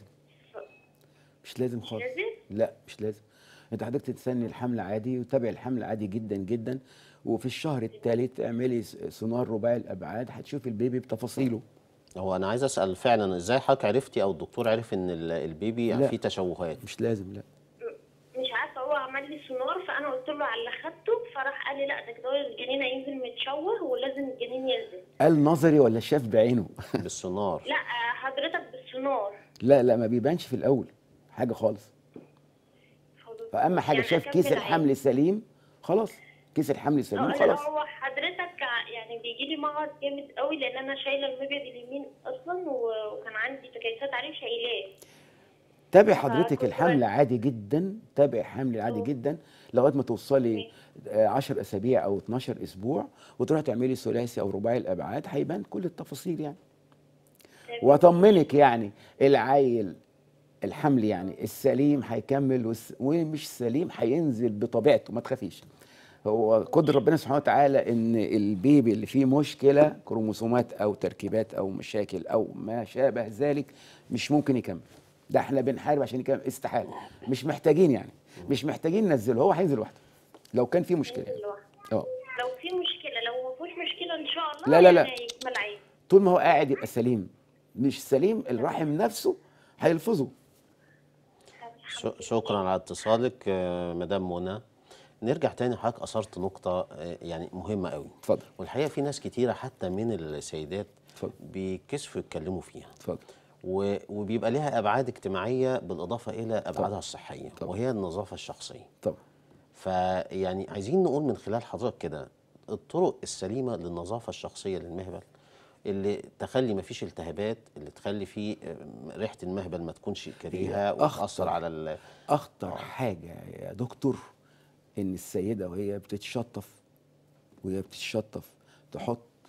مش لازم خالص لازم لا مش لازم انت حضرتك تستني الحمل عادي وتابع الحمل عادي جدا جدا وفي الشهر الثالث اعملي س- سونار رباعي الابعاد هتشوفي البيبي بتفاصيله هو انا عايز اسال فعلا ازاي حضرتك عرفتي او الدكتور عرف ان ال- البيبي لا. فيه تشوهات مش لازم لا مش عارفه هو عمل لي سونار فانا قلت له على اللي خدته فراح قال لي لا ده كده الجنين هينزل متشوه ولازم الجنين ينزل قال نظري ولا شاف بعينه بالسونار لا آه، حضرتك بالسونار لا لا ما بيبانش في الاول حاجه خالص فاهم حاجه يعني شاف كيس أكمل الحمل سليم خلاص كيس الحمل سليم اه لا خلاص هو حضرتك ع- يعني بيجي لي مرض جامد قوي لان انا شايله المبيض اليمين اصلا و- وكان عندي تكيسات عليه شايلاه تابع حضرتك كنت الحمل بس- عادي جدا تابع حمل عادي جدا لغايه ما توصلي 10 اسابيع او 12 اسبوع وتروحي تعملي ثلاثي او رباعي الابعاد هيبان كل التفاصيل يعني واطمنك يعني العيل الحمل يعني السليم هيكمل والس- ومش سليم هينزل بطبيعته ما تخافيش هو قدر ربنا سبحانه وتعالى ان البيبي اللي فيه مشكله كروموسومات او تركيبات او مشاكل او ما شابه ذلك مش ممكن يكمل ده احنا بنحارب عشان يكمل استحاله مش محتاجين يعني مش محتاجين ننزله هو هينزل لوحده لو كان في مشكله يعني. لوحده. اه لو في مشكله لو ما فيهوش مشكله ان شاء الله لا لا لا. يعني يكمل عادي طول ما هو قاعد يبقى سليم مش سليم الرحم نفسه هيلفظه ش- شكرا على اتصالك آه، مدام منى نرجع تاني حضرتك اثرت نقطه آه، يعني مهمه قوي اتفضل والحقيقه في ناس كتيره حتى من السيدات اتفضل. بيكسفوا يتكلموا فيها اتفضل و- وبيبقى لها ابعاد اجتماعيه بالاضافه الى ابعادها الصحيه طبعا. وهي النظافه الشخصيه طبعا فيعني عايزين نقول من خلال حضرتك كده الطرق السليمه للنظافه الشخصيه للمهبل اللي تخلي ما فيش التهابات اللي تخلي فيه آه، ريحه المهبل ما تكونش كريهه أخطر. وتاثر على ال- اخطر حاجه يا دكتور ان السيده وهي بتتشطف وهي بتتشطف تحط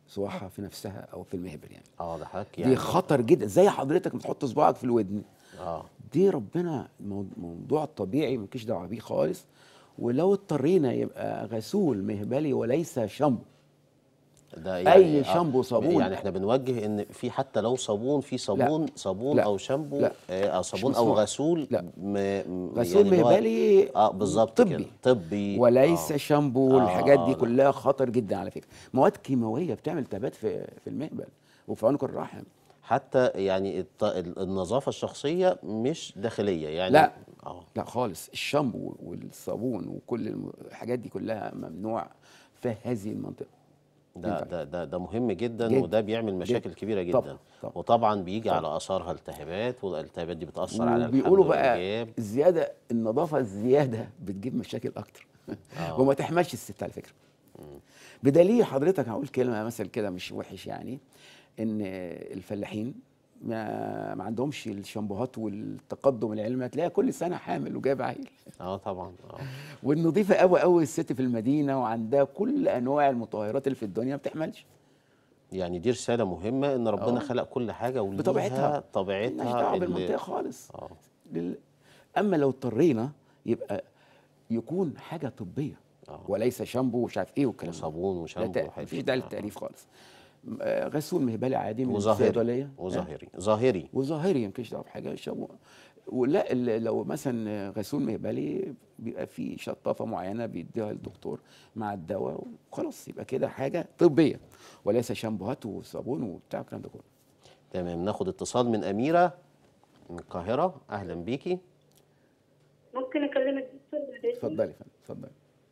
صباعها في نفسها او في المهبل يعني اه ده حضرتك دي يعني خطر جدا زي حضرتك بتحط صباعك في الودن اه دي ربنا مو- موضوع طبيعي مالكيش دعوه بيه خالص ولو اضطرينا يبقى غسول مهبلي وليس شامبو ده أي آه، شامبو صابون. يعني احنا بنوجه ان في حتى لو صابون في صابون صابون لا. او شامبو لا. آه، او مش صابون او مسموح. غسول لا. م... م- غسول اللي هو- مهبلي اه بالظبط طبي. كده طبي وليس آه. شامبو آه، والحاجات آه، دي لا. كلها خطر جدا على فكره مواد كيماويه بتعمل التهابات في في المهبل وفي عنق الرحم حتى يعني الط... ال- النظافه الشخصيه مش داخليه يعني لا. اه لا خالص الشامبو والصابون وكل الم- الحاجات دي كلها ممنوع في هذه المنطقه ده ينفع. ده ده, ده مهم جدا, جدا. وده بيعمل مشاكل جدا. كبيره جدا طبعا، طبعا. وطبعا بيجي طبعا. على اثارها التهابات والالتهابات دي بتاثر على الحمل وبيقولوا بقى والانجاب الزياده النظافه الزياده بتجيب مشاكل اكتر آه. وما تحملش الست على فكره بدليل حضرتك هقول كلمه مثل كده مش وحش يعني ان الفلاحين ما, ما عندهمش الشامبوهات والتقدم العلمي هتلاقيها كل سنه حامل وجايب عيل اه طبعا اه والنظيفه قوي قوي الست في المدينه وعندها كل انواع المطهرات اللي في الدنيا ما بتحملش يعني دي رساله مهمه ان ربنا آه. خلق كل حاجه وليها بطبيعتها. مالناش طبيعتها دعوه اللي- بالمنطقه خالص اه لل... اما لو اضطرينا يبقى يكون حاجه طبيه آه. وليس شامبو ومش عارف ايه والكلام ده. وصابون لا وشامبو تا- وحاجات مفيش داعي آه. للتأليف خالص م- آه، غسول مهبلي عادي من وظاهري الصيدليه وظاهري ظاهري وظاهري مفيش دعوه بحاجه شامبو ولا ال- لو مثلا غسول مهبلي بيبقى في شطافه معينه بيديها الدكتور مع الدواء وخلاص يبقى كده حاجه طبيه وليس شامبوهات وصابون وبتاع الكلام ده كله تمام ناخد اتصال من اميره من القاهره اهلا بيكي ممكن اكلم الدكتور بعد إذنك؟ اتفضلي يا فندم اتفضلي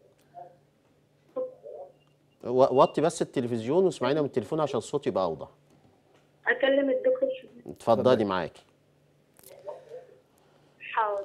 و- وطي بس التلفزيون واسمعينا من التليفون عشان الصوت يبقى اوضح اكلم الدكتور شوية. اتفضلي معاكي حاضر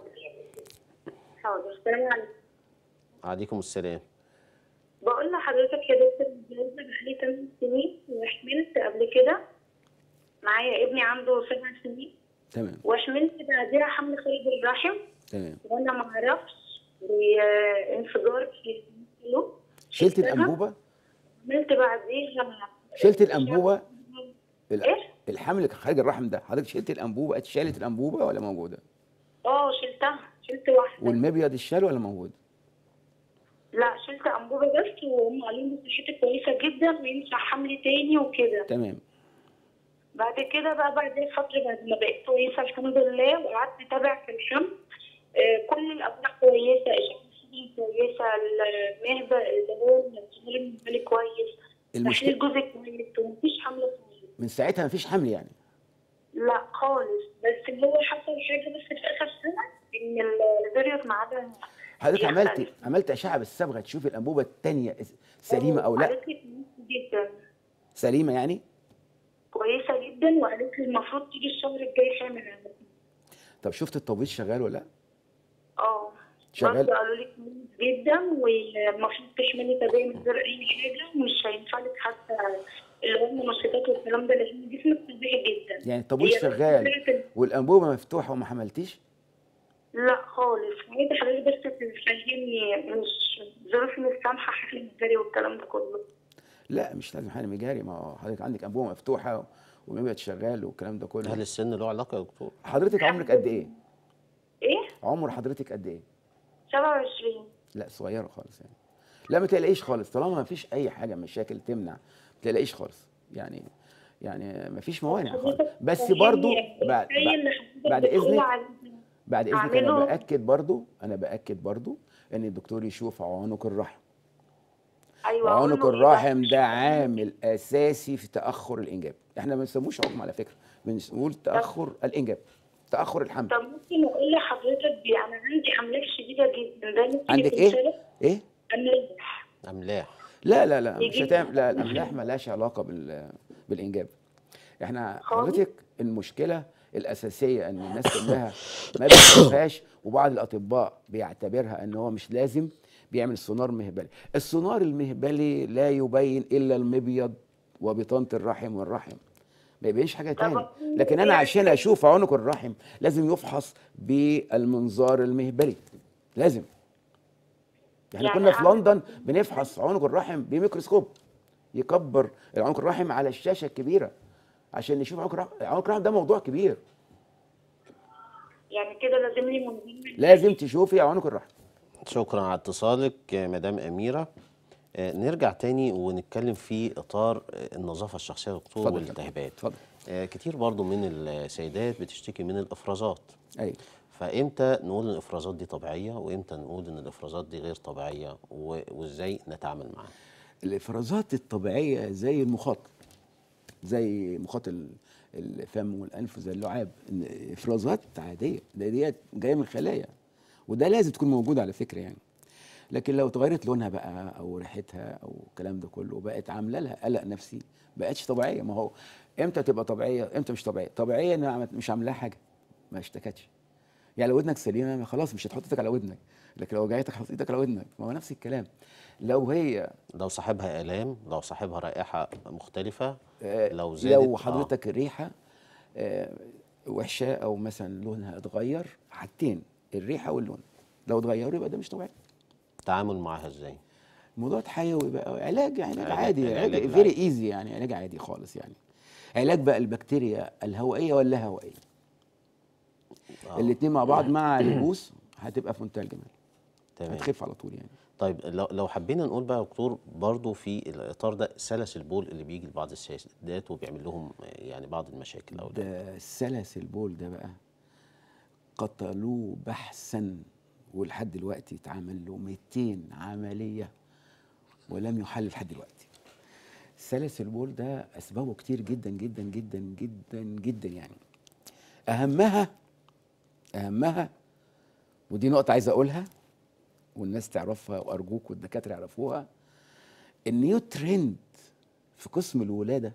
حاضر السلام عليكم عليكم السلام بقول لحضرتك يا دكتور متجوزة بقالي 8 سنين وحملت قبل كده معايا ابني عنده سبع سنين تمام وحملت بعدها حمل خارج الرحم تمام وانا ما اعرفش وانفجار في القلب شلت شلتها. الانبوبه عملت بعديها شلت الانبوبه ال- ايه؟ الحمل اللي كان خارج الرحم ده حضرتك شلت الانبوبه اتشالت الانبوبه ولا موجوده اه شلتها شلت واحدة والمبيض اتشال ولا موجود لا شلت انبوبة بس وهم قالوا لي صحتي كويسة جدا وينفع حمل تاني وكده تمام بعد كده بقى بعد فترة بعد ما بقيت كويسة الحمد لله وقعدت أتابع في الحمل آه، كل الأوراق كويسة إشعاعات كويسة المهبة اللي هو الظهور المهبلي كويس المشكله تحليل جوزي كويس ومفيش حمل كويس من ساعتها مفيش حمل يعني لا خالص بس اللي هو حصل حاجة بس في آخر سنة إن الفيروس معدها حضرتك يختلف. عملت عملت اشعه بالصبغه تشوف الانبوبه الثانيه سليمه او لا قالت لي كويسة جدا سليمه يعني كويسة جدا وقالت لي المفروض تيجي الشهر الجاي حامل طب شفت التوبيض شغال ولا لا اه شغال؟ برضه قالوا لي كويس جدا والمفروض تشملي طبيعي من غير اي حاجه ومش هينفع لك حتى اللي هو المنشطات والكلام ده لان جسمك طبيعي جدا يعني التوبيض هي شغال فكرة ال- والانبوبه مفتوحه وما حملتيش لا خالص عايزه حضرتك بس تفهمني مش ظروفي مش سامحه حفل الجري والكلام ده كله لا مش لازم حمل مجاري ما هو حضرتك عندك انبوبه مفتوحه والمبيض شغال والكلام ده هل كله السن له علاقه يا دكتور حضرتك عمرك قد ايه ايه عمر حضرتك قد ايه 27 لا صغيره خالص يعني لا ما تقلقيش خالص طالما ما فيش اي حاجه مشاكل تمنع ما تقلقيش خالص يعني يعني ما فيش موانع خالص بس برضو بعد زي اللي حضرتك بعد بتقول اذنك عليه. بعد اذنك انا أعمله؟ باكد برضو انا باكد برضو ان الدكتور يشوف عنق الرحم ايوه عنق أقول له الرحم إيه ده عامل اساسي في تاخر الانجاب احنا ما بنسموش عقم على فكره بنقول تاخر الانجاب تاخر الحمل طب ممكن اقول لحضرتك دي انا عندي حملات شديده جدا ده ممكن عندك يكون ايه سبب ايه املاح املاح لا لا لا مش يجي- هتعمل لا الاملاح مالهاش علاقه بال بالانجاب احنا خالص؟ حضرتك المشكله الاساسيه ان الناس كلها ما بتشوفهاش وبعض الاطباء بيعتبرها ان هو مش لازم بيعمل سونار مهبلي السونار المهبلي لا يبين الا المبيض وبطانه الرحم والرحم ما يبينش حاجه تاني لكن انا عشان اشوف عنق الرحم لازم يفحص بالمنظار المهبلي لازم احنا يعني كنا في أعمل- لندن بنفحص عنق الرحم بميكروسكوب يكبر العنق الرحم على الشاشه الكبيره عشان نشوف عنق الرحم عنق الرحم ده موضوع كبير يعني كده لازم لي منظم لازم تشوفي عنق الرحم شكرا على اتصالك آه، مدام أميرة آه، نرجع تاني ونتكلم في إطار آه، النظافة الشخصية يا دكتور اتفضل. والالتهابات اتفضل آه، كتير برضو من السيدات بتشتكي من الإفرازات ايوه فإمتى نقول إن الإفرازات دي طبيعية وإمتى نقول إن الإفرازات دي غير طبيعية و- وإزاي نتعامل معاها الافرازات الطبيعيه زي المخاط زي مخاط ال- الفم والانف زي اللعاب إن افرازات عاديه ده ديت جايه من الخلايا وده لازم تكون موجوده على فكره يعني لكن لو اتغيرت لونها بقى او ريحتها او الكلام ده كله بقت عامله لها قلق نفسي بقتش طبيعيه ما هو امتى تبقى طبيعيه امتى مش طبيعيه طبيعيه انها عملت- مش عامله لها حاجه ما اشتكتش يعني لو ودنك سليمه خلاص مش هتحط ايدك على ودنك لكن لو جايتك حط ايدك على ودنك ما هو نفس الكلام لو هي لو صاحبها آلام لو صاحبها رائحة مختلفة آه، لو زادت لو آه. حضرتك الريحه آه، وحشه او مثلا لونها اتغير حاجتين الريحه واللون لو اتغيروا يبقى ده مش طبيعي التعامل معاها إزاي موضوع حيوي بقى علاج يعني علاج علاج- عادي العلاج علاج العادي. فيري ايزي يعني علاج عادي خالص يعني علاج بقى البكتيريا الهوائيه ولا هوائيه آه. الاثنين مع بعض مع البوس هتبقى في منتهى الجمال تمام هتخف على طول يعني طيب لو لو حبينا نقول بقى يا دكتور برضو في الاطار ده سلس البول اللي بيجي لبعض السيدات وبيعمل لهم يعني بعض المشاكل او ده سلس البول ده بقى قتلوه بحثا ولحد دلوقتي اتعمل له 200 عمليه ولم يحل لحد دلوقتي سلس البول ده اسبابه كتير جدا جدا جدا جدا جدا يعني اهمها اهمها ودي نقطه عايز اقولها والناس تعرفها وارجوك والدكاتره يعرفوها النيو ترند في قسم الولاده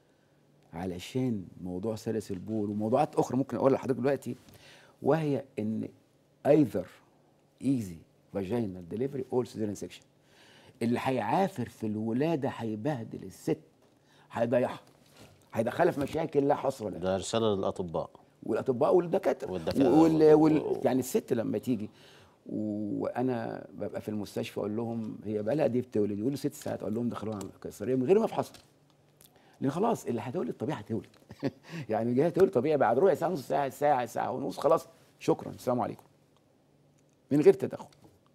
علشان موضوع سلس البول وموضوعات اخرى ممكن اقولها لحضرتك دلوقتي وهي ان ايذر ايزي فاجينال ديليفري اور سيزيريان سيكشن اللي هيعافر في الولاده هيبهدل الست هيضيعها هيدخلها في مشاكل لا حصر لها ده رساله للاطباء والاطباء والدكاتره والدكاترة. وال... وال... يعني الست لما تيجي وانا ببقى في المستشفى اقول لهم هي بقى لها دي بتولد يقولوا ست ساعات اقول لهم دخلوها قيصريه من غير ما افحصها لان خلاص اللي هتولد طبيعي هتولد يعني جايه تولد طبيعي بعد ربع ساعه نص ساعه ساعه ساعه ونص خلاص شكرا السلام عليكم من غير تدخل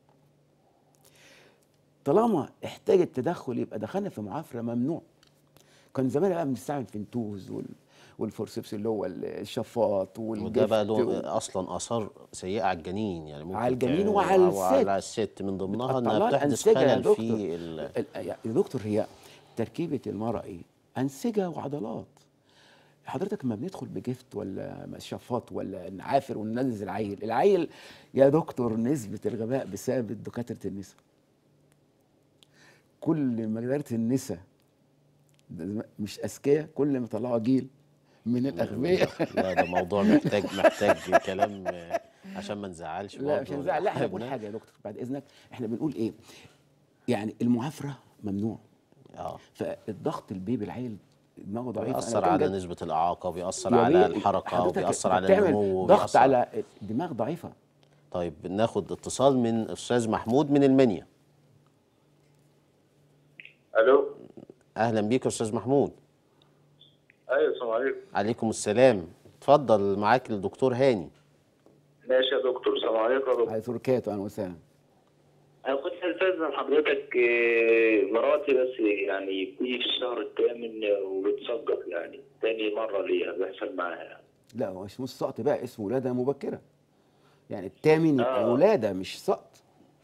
طالما احتاجت تدخل يبقى دخلنا في معافره ممنوع كان زمان بقى بنستعمل فنتوز وال والفورسبس اللي هو الشفاط وده بقى والجفت له اصلا اثار سيئه على الجنين يعني ممكن على الجنين ت- وعلى الست. وعلى الست من ضمنها انها بتطلع بتحدث الأنسجة يا خلل دكتور. في ال- ال- يا دكتور هي تركيبه المرأة ايه؟ انسجه وعضلات حضرتك لما بندخل بجفت ولا شفاط ولا نعافر وننزل عيل العيل يا دكتور نسبه الغباء بسبب دكاتره النساء كل ما دكاتره النساء ده مش اذكياء كل ما طلعوا جيل من الاغبياء لا ده موضوع محتاج محتاج كلام آه، عشان ما نزعلش لا برضه مش هنزعل لا احنا بنقول صاحبنا. حاجه يا دكتور بعد اذنك احنا بنقول ايه يعني المعافره ممنوع اه فالضغط البيبي العيل دماغه ضعيف بيأثر على نسبة الإعاقة وبيأثر يا على بيه، الحركة حضرتك وبيأثر أنت على بتعمل النمو ضغط وبيأثر- على دماغ ضعيفه طيب ناخد اتصال من أستاذ محمود من المنيا الو أهلا بيك يا أستاذ محمود ايوه السلام عليكم عليكم السلام اتفضل معاك الدكتور هاني ماشي يا دكتور السلام عليكم يا دكتور على تركياته انا وسام انا كنت استاذن حضرتك آه، مراتي بس يعني بتيجي في الشهر الثامن وبتسقط يعني تاني مره ليها بيحصل معاها يعني. لا هو مش مش سقط بقى اسمه ولاده مبكره يعني الثامن يبقى آه. ولاده مش سقط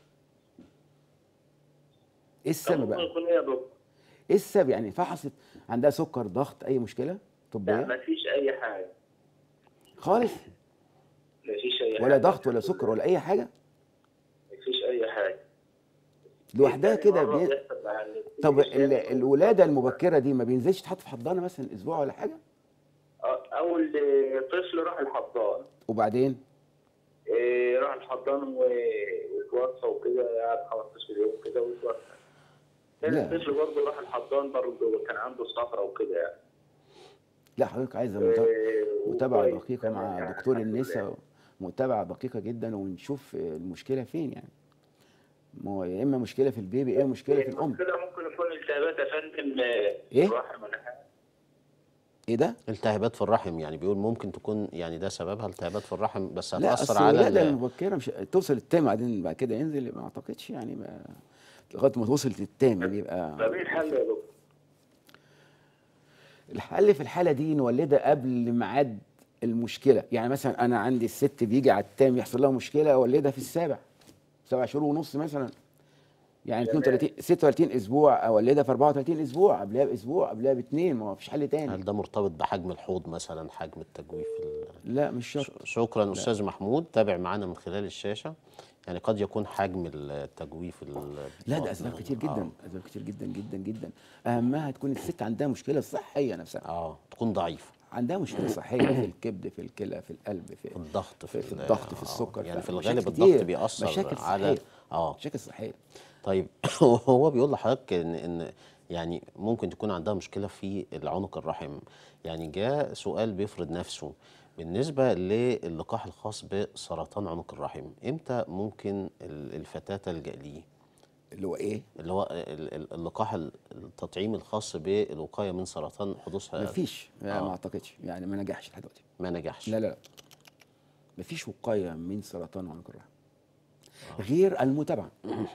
ايه السبب ممكن بقى؟ يكون ايه يا دكتور؟ ايه السبب يعني فحصت عندها سكر ضغط اي مشكله لا طبيه ما فيش اي حاجه خالص ما فيش اي حاجه ولا ضغط ولا سكر ولا اي حاجه ما فيش اي حاجه لوحدها تاني كده مرة بي... بيحصل معاها إن طب بتيجي ال- تاني- الولاده المبكره دي ما بينزلش تحط في حضانه مثلا اسبوع ولا حاجه آه، اول آه، طفل راح الحضانه وبعدين آه، راح الحضانه و- واتوفى وكده قعد 15 يوم كده واتوفى تاني لا. طفل برضه راح الحضان برضه كان عنده صفرة وكده يعني لا حضرتك عايزه متابعه آه، متابعه وكويس دقيقه كمان مع يعني دكتور الحمد لله. النساء متابعه دقيقه جدا ونشوف المشكله فين يعني ما هو يا اما مشكله في البيبي يا اما مشكله في الام المشكلة ممكن تكون التهابات يا فندم إيه؟ الرحم ولا حاجة؟ ايه ده؟ التهابات في الرحم يعني بيقول ممكن تكون يعني ده سببها التهابات في الرحم بس لا هتأثر اصل على الولاده ال- المبكره مش توصل للتام بعدين بعد كده ينزل ما اعتقدش يعني ما لغايه ما توصل للتام يبقى طب ايه الحل يا دكتور؟ الحل في الحاله دي نولدها قبل ميعاد المشكله يعني مثلا انا عندي الست بيجي على التام يحصل لها مشكله اولدها في السابع سبع شهور ونص مثلا يعني 32 36 اسبوع اولدها في 34 اسبوع قبلها باسبوع قبلها باثنين ما فيش حل تاني هل ده مرتبط بحجم الحوض مثلا حجم التجويف ال- لا مش شرط شكرا استاذ محمود تابع معانا من خلال الشاشه يعني قد يكون حجم التجويف ال- لا ده اسباب كتير جدا اسباب كتير جدا جدا جدا اهمها تكون الست عندها مشكله صحيه نفسها اه, آه تكون ضعيفه عندها مشكله صحيه في الكبد في الكلى في القلب في في الضغط في, في ال- الضغط في آه، السكر يعني في مشاكل الغالب كتير. الضغط بيأثر مشاكل على صحيه اه مشاكل صحيه طيب هو بيقول لحضرتك ان ان يعني ممكن تكون عندها مشكله في العنق الرحم يعني جاء سؤال بيفرض نفسه بالنسبه للقاح الخاص بسرطان عنق الرحم امتى ممكن ال- الفتاه تلجا ليه اللي هو ايه اللي هو ال- ال- اللقاح ال- التطعيم الخاص بالوقايه من سرطان حدوثها مفيش لا آه. ما اعتقدش يعني ما نجحش لحد دلوقتي ما نجحش لا لا لا مفيش وقايه من سرطان عنق الرحم غير المتابعه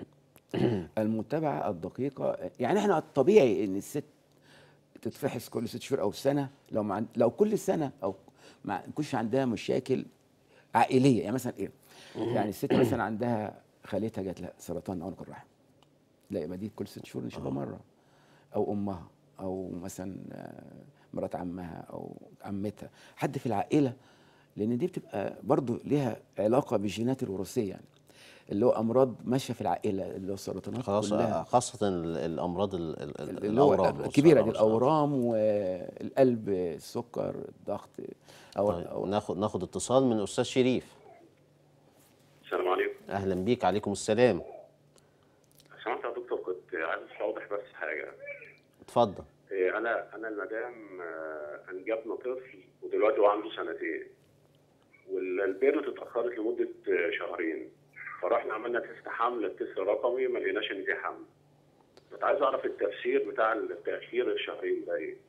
المتابعه الدقيقه يعني احنا الطبيعي ان الست تتفحص كل ست شهور او سنه لو مع لو كل سنه او ما يكونش عندها مشاكل عائليه يعني مثلا ايه يعني الست مثلا عندها خالتها جات لها سرطان عنق الرحم لا يبقى دي كل ست شهور نشوفها مره او امها او مثلا آه، مرات عمها او عمتها حد في العائله لان دي بتبقى برضو ليها علاقه بالجينات الوراثيه يعني اللي هو امراض ماشيه في العائله اللي هو السرطانات خلاص كلها آه، خاصه ال- الامراض ال- ال- ال- اللي هو الاورام الكبيره دي والسرطان. الاورام والقلب السكر الضغط او, طيب أو ناخد ناخد اتصال من استاذ شريف السلام عليكم اهلا بيك عليكم السلام سمعت يا دكتور كنت عايز اوضح بس حاجه اتفضل إيه، انا انا المدام آه، انجبنا طفل ودلوقتي هو عنده سنتين والبيرة اتاخرت لمده آه، شهرين فرحنا عملنا تيست حمل التيست الرقمي ما لقيناش ان في حمل كنت عايز اعرف التفسير بتاع التاخير الشهرين ده ايه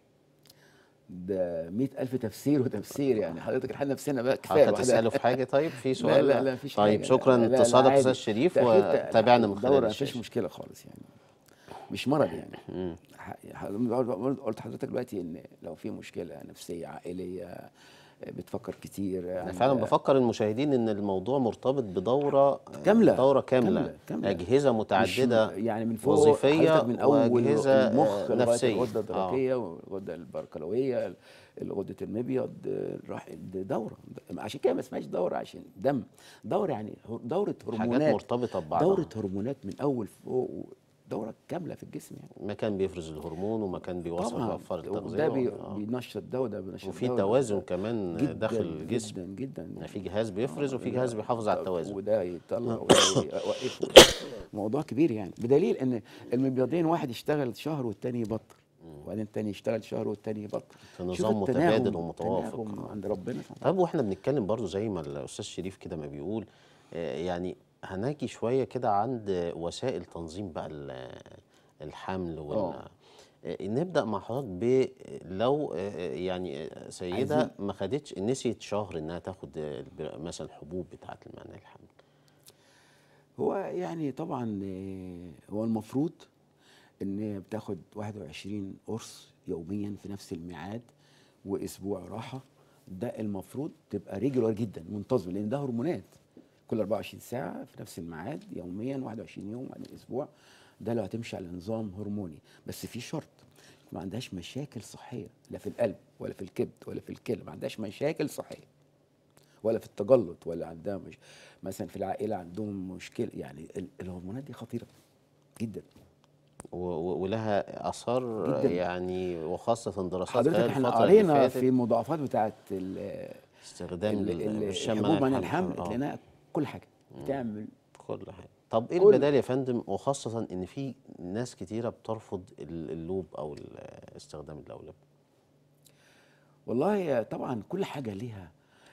ده مئة ألف تفسير وتفسير يعني حضرتك احنا نفسنا بقى كفايه حضرتك لوحدها. تساله في حاجه طيب في سؤال لا لا لا مفيش طيب حاجة. شكرا لا، لا، لا، اتصالك عادي. استاذ شريف تأخير ت- وتابعنا من خلال دورة مفيش الشاشه مشكله خالص يعني مش مرض يعني ح- ح- قلت لحضرتك دلوقتي ان لو في مشكله نفسيه عائليه بتفكر كتير انا عندها- فعلا بفكر المشاهدين ان الموضوع مرتبط بدوره كاملة. دوره كامله, كاملة. كاملة. اجهزه مش متعدده يعني من فوق وظيفيه حضرتك من اول واجهزه المخ آه، لغايه نفسيه الغده آه. الدرقيه والغده البركلويه غده المبيض الراح دي دوره عشان كده ما اسمهاش دوره عشان دم دوره يعني هر- دوره هرمونات حاجات مرتبطه ببعضها دوره هرمونات من اول فوق دوره كامله في الجسم يعني مكان بيفرز الهرمون ومكان بيوصل طبعا بيوفر وده التغذيه بي آه. بينشط ده وده بينشط وفي ده وده. توازن كمان جداً داخل الجسم جدا جدا يعني في جهاز بيفرز وفي جهاز بيحافظ على التوازن وده يطلع وده يوقفه موضوع كبير يعني بدليل ان المبيضين واحد يشتغل شهر والتاني يبطل وبعدين التاني يشتغل شهر والتاني يبطل في شوف نظام التناغم- متبادل ومتوافق. التناغم عند ربنا سبحانه طب واحنا بنتكلم برضو زي ما الاستاذ شريف كده ما بيقول آه، يعني هناجي شويه كده عند وسائل تنظيم بقى ال- الحمل وال آه. آه، نبدا مع حضرتك ب لو آه، يعني آه، سيده عايزين- ما خدتش نسيت شهر انها تاخد آه، الب- مثلا الحبوب بتاعه المنع الحمل هو يعني طبعا آه، هو المفروض ان هي بتاخد 21 قرص يوميا في نفس الميعاد واسبوع راحه ده المفروض تبقى ريجولار جدا منتظم لان ده هرمونات كل 24 ساعه في نفس الميعاد يوميا 21 يوم بعد اسبوع ده لو هتمشي على نظام هرموني بس في شرط ما عندهاش مشاكل صحيه لا في القلب ولا في الكبد ولا في الكلى ما عندهاش مشاكل صحيه ولا في التجلط ولا عندها مش مثلا في العائله عندهم مشكله يعني ال- الهرمونات دي خطيره جدا و- و- ولها اثار جداً. يعني وخاصه دراسات حضرتك خلال احنا الفترة اللي قرينا فاتت في المضاعفات بتاعت ال- استخدام ال- ال- ال- الشم الحبوب منع من الحمل آه. لقيناها كل حاجه بتعمل كل حاجه طب ايه كل- البدائل يا فندم وخاصه ان في ناس كتيره بترفض ال- اللوب او ال- استخدام اللولب والله طبعا كل حاجه ليها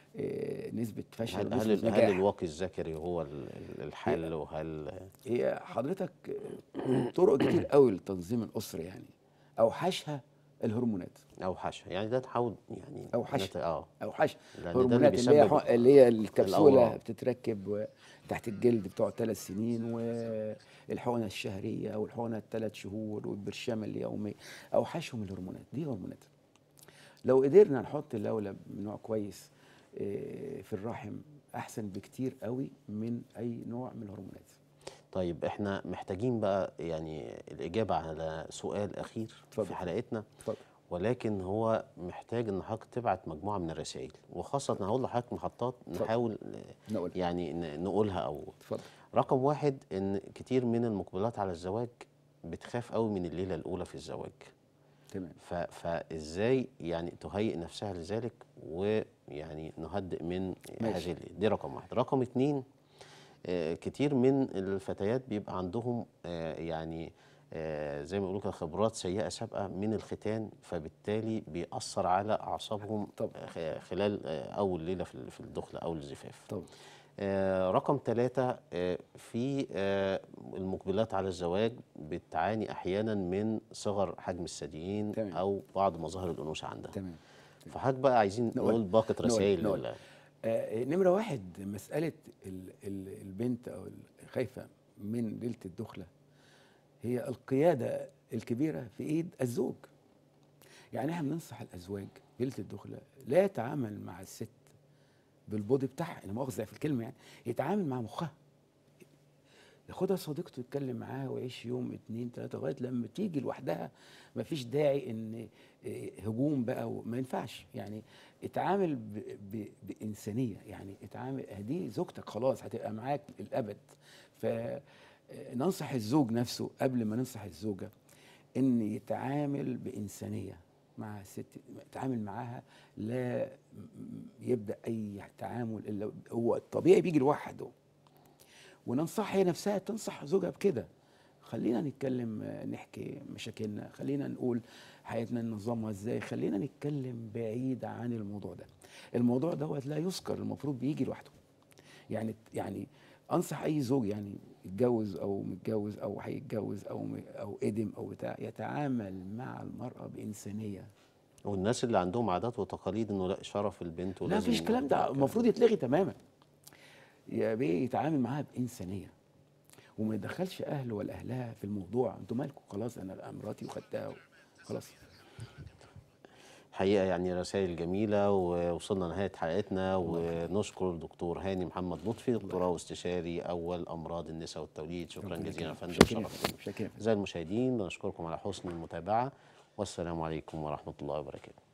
آه، نسبه فشل هل ونسبه هل, هل نجاح الواقي الذكري هو ال- ال- الحل وهل هي حضرتك آه، طرق كتير قوي لتنظيم الاسره يعني اوحشها الهرمونات اوحشها يعني ده نحاول يعني أوحشها. نت- اه اوحش لأن ده اللي هرمونات اللي هي بيسبب حق- اللي هي الكبسوله الأورام. بتتركب و- تحت الجلد بتقعد ثلاث سنين والحقنه الشهريه والحقنه الثلاث شهور والبرشامه اليومي اوحشهم الهرمونات دي هرمونات لو قدرنا نحط اللولب من نوع كويس آه، في الرحم احسن بكتير قوي من اي نوع من الهرمونات طيب احنا محتاجين بقى يعني الاجابه على سؤال اخير اتفضل. في حلقتنا اتفضل ولكن هو محتاج ان حضرتك تبعت مجموعه من الرسائل وخاصه أنا هقول لحضرتك محطات اتفضل. نحاول نقول يعني ن- نقولها او اتفضل رقم واحد ان كتير من المقبلات على الزواج بتخاف قوي من الليله الاولى في الزواج تمام ف- فازاي يعني تهيئ نفسها لذلك ويعني نهدئ من ماشي. هذه الليلة. دي رقم واحد رقم اتنين آه، كتير من الفتيات بيبقى عندهم آه، يعني آه، زي ما بيقولوا كده خبرات سيئه سابقه من الختان فبالتالي بيأثر على اعصابهم طبعا. آه، خ- خلال آه، اول ليله في ال- في الدخله او الزفاف طبعا آه، رقم ثلاثة في آه، المقبلات على الزواج بتعاني أحيانا من صغر حجم الثديين تمام. أو بعض مظاهر الأنوثة عندها تمام فحضرتك بقى عايزين نقول- نقول باقة نقول- رسائل نقول. لل- آه، نمرة واحد مسألة ال- ال- البنت أو الخايفة من ليلة الدخلة هي القيادة الكبيرة في إيد الزوج يعني احنا بننصح الأزواج ليلة الدخلة لا يتعامل مع الست بالبودي بتاعها أنا مؤاخذة في الكلمة يعني يتعامل مع مخها ياخدها صديقته يتكلم معاها ويعيش يوم اتنين تلاته لغايه لما تيجي لوحدها مفيش داعي ان إيه، هجوم بقى وما ينفعش يعني اتعامل ب ب بانسانيه يعني اتعامل دي زوجتك خلاص هتبقى معاك الابد فننصح الزوج نفسه قبل ما ننصح الزوجه ان يتعامل بانسانيه مع الست يتعامل معاها لا م- يبدا اي تعامل الا هو الطبيعي بيجي لوحده وننصح هي نفسها تنصح زوجها بكده خلينا نتكلم آه، نحكي مشاكلنا خلينا نقول حياتنا ننظمها ازاي خلينا نتكلم بعيد عن الموضوع ده الموضوع دوت لا يذكر المفروض بيجي لوحده يعني يعني انصح اي زوج يعني يتجوز او متجوز او هيتجوز او م- او قدم او بتاع يتعامل مع المراه بانسانيه والناس اللي عندهم عادات وتقاليد إنه لا شرف البنت لا ولازم فيش كلام ده المفروض يتلغي تماما يا بيه يتعامل معاها بانسانيه وما يدخلش اهله ولا اهلها في الموضوع انتوا مالكم خلاص انا مراتي وخدتها خلاص حقيقة يعني رسائل جميلة ووصلنا لنهاية حلقتنا ونشكر الدكتور هاني محمد لطفي دكتوراه واستشاري أول أمراض النساء والتوليد شكرا جزيلا يا فندم شكرا شرفتنا شكرا أعزائي المشاهدين بنشكركم على حسن المتابعة والسلام عليكم ورحمة الله وبركاته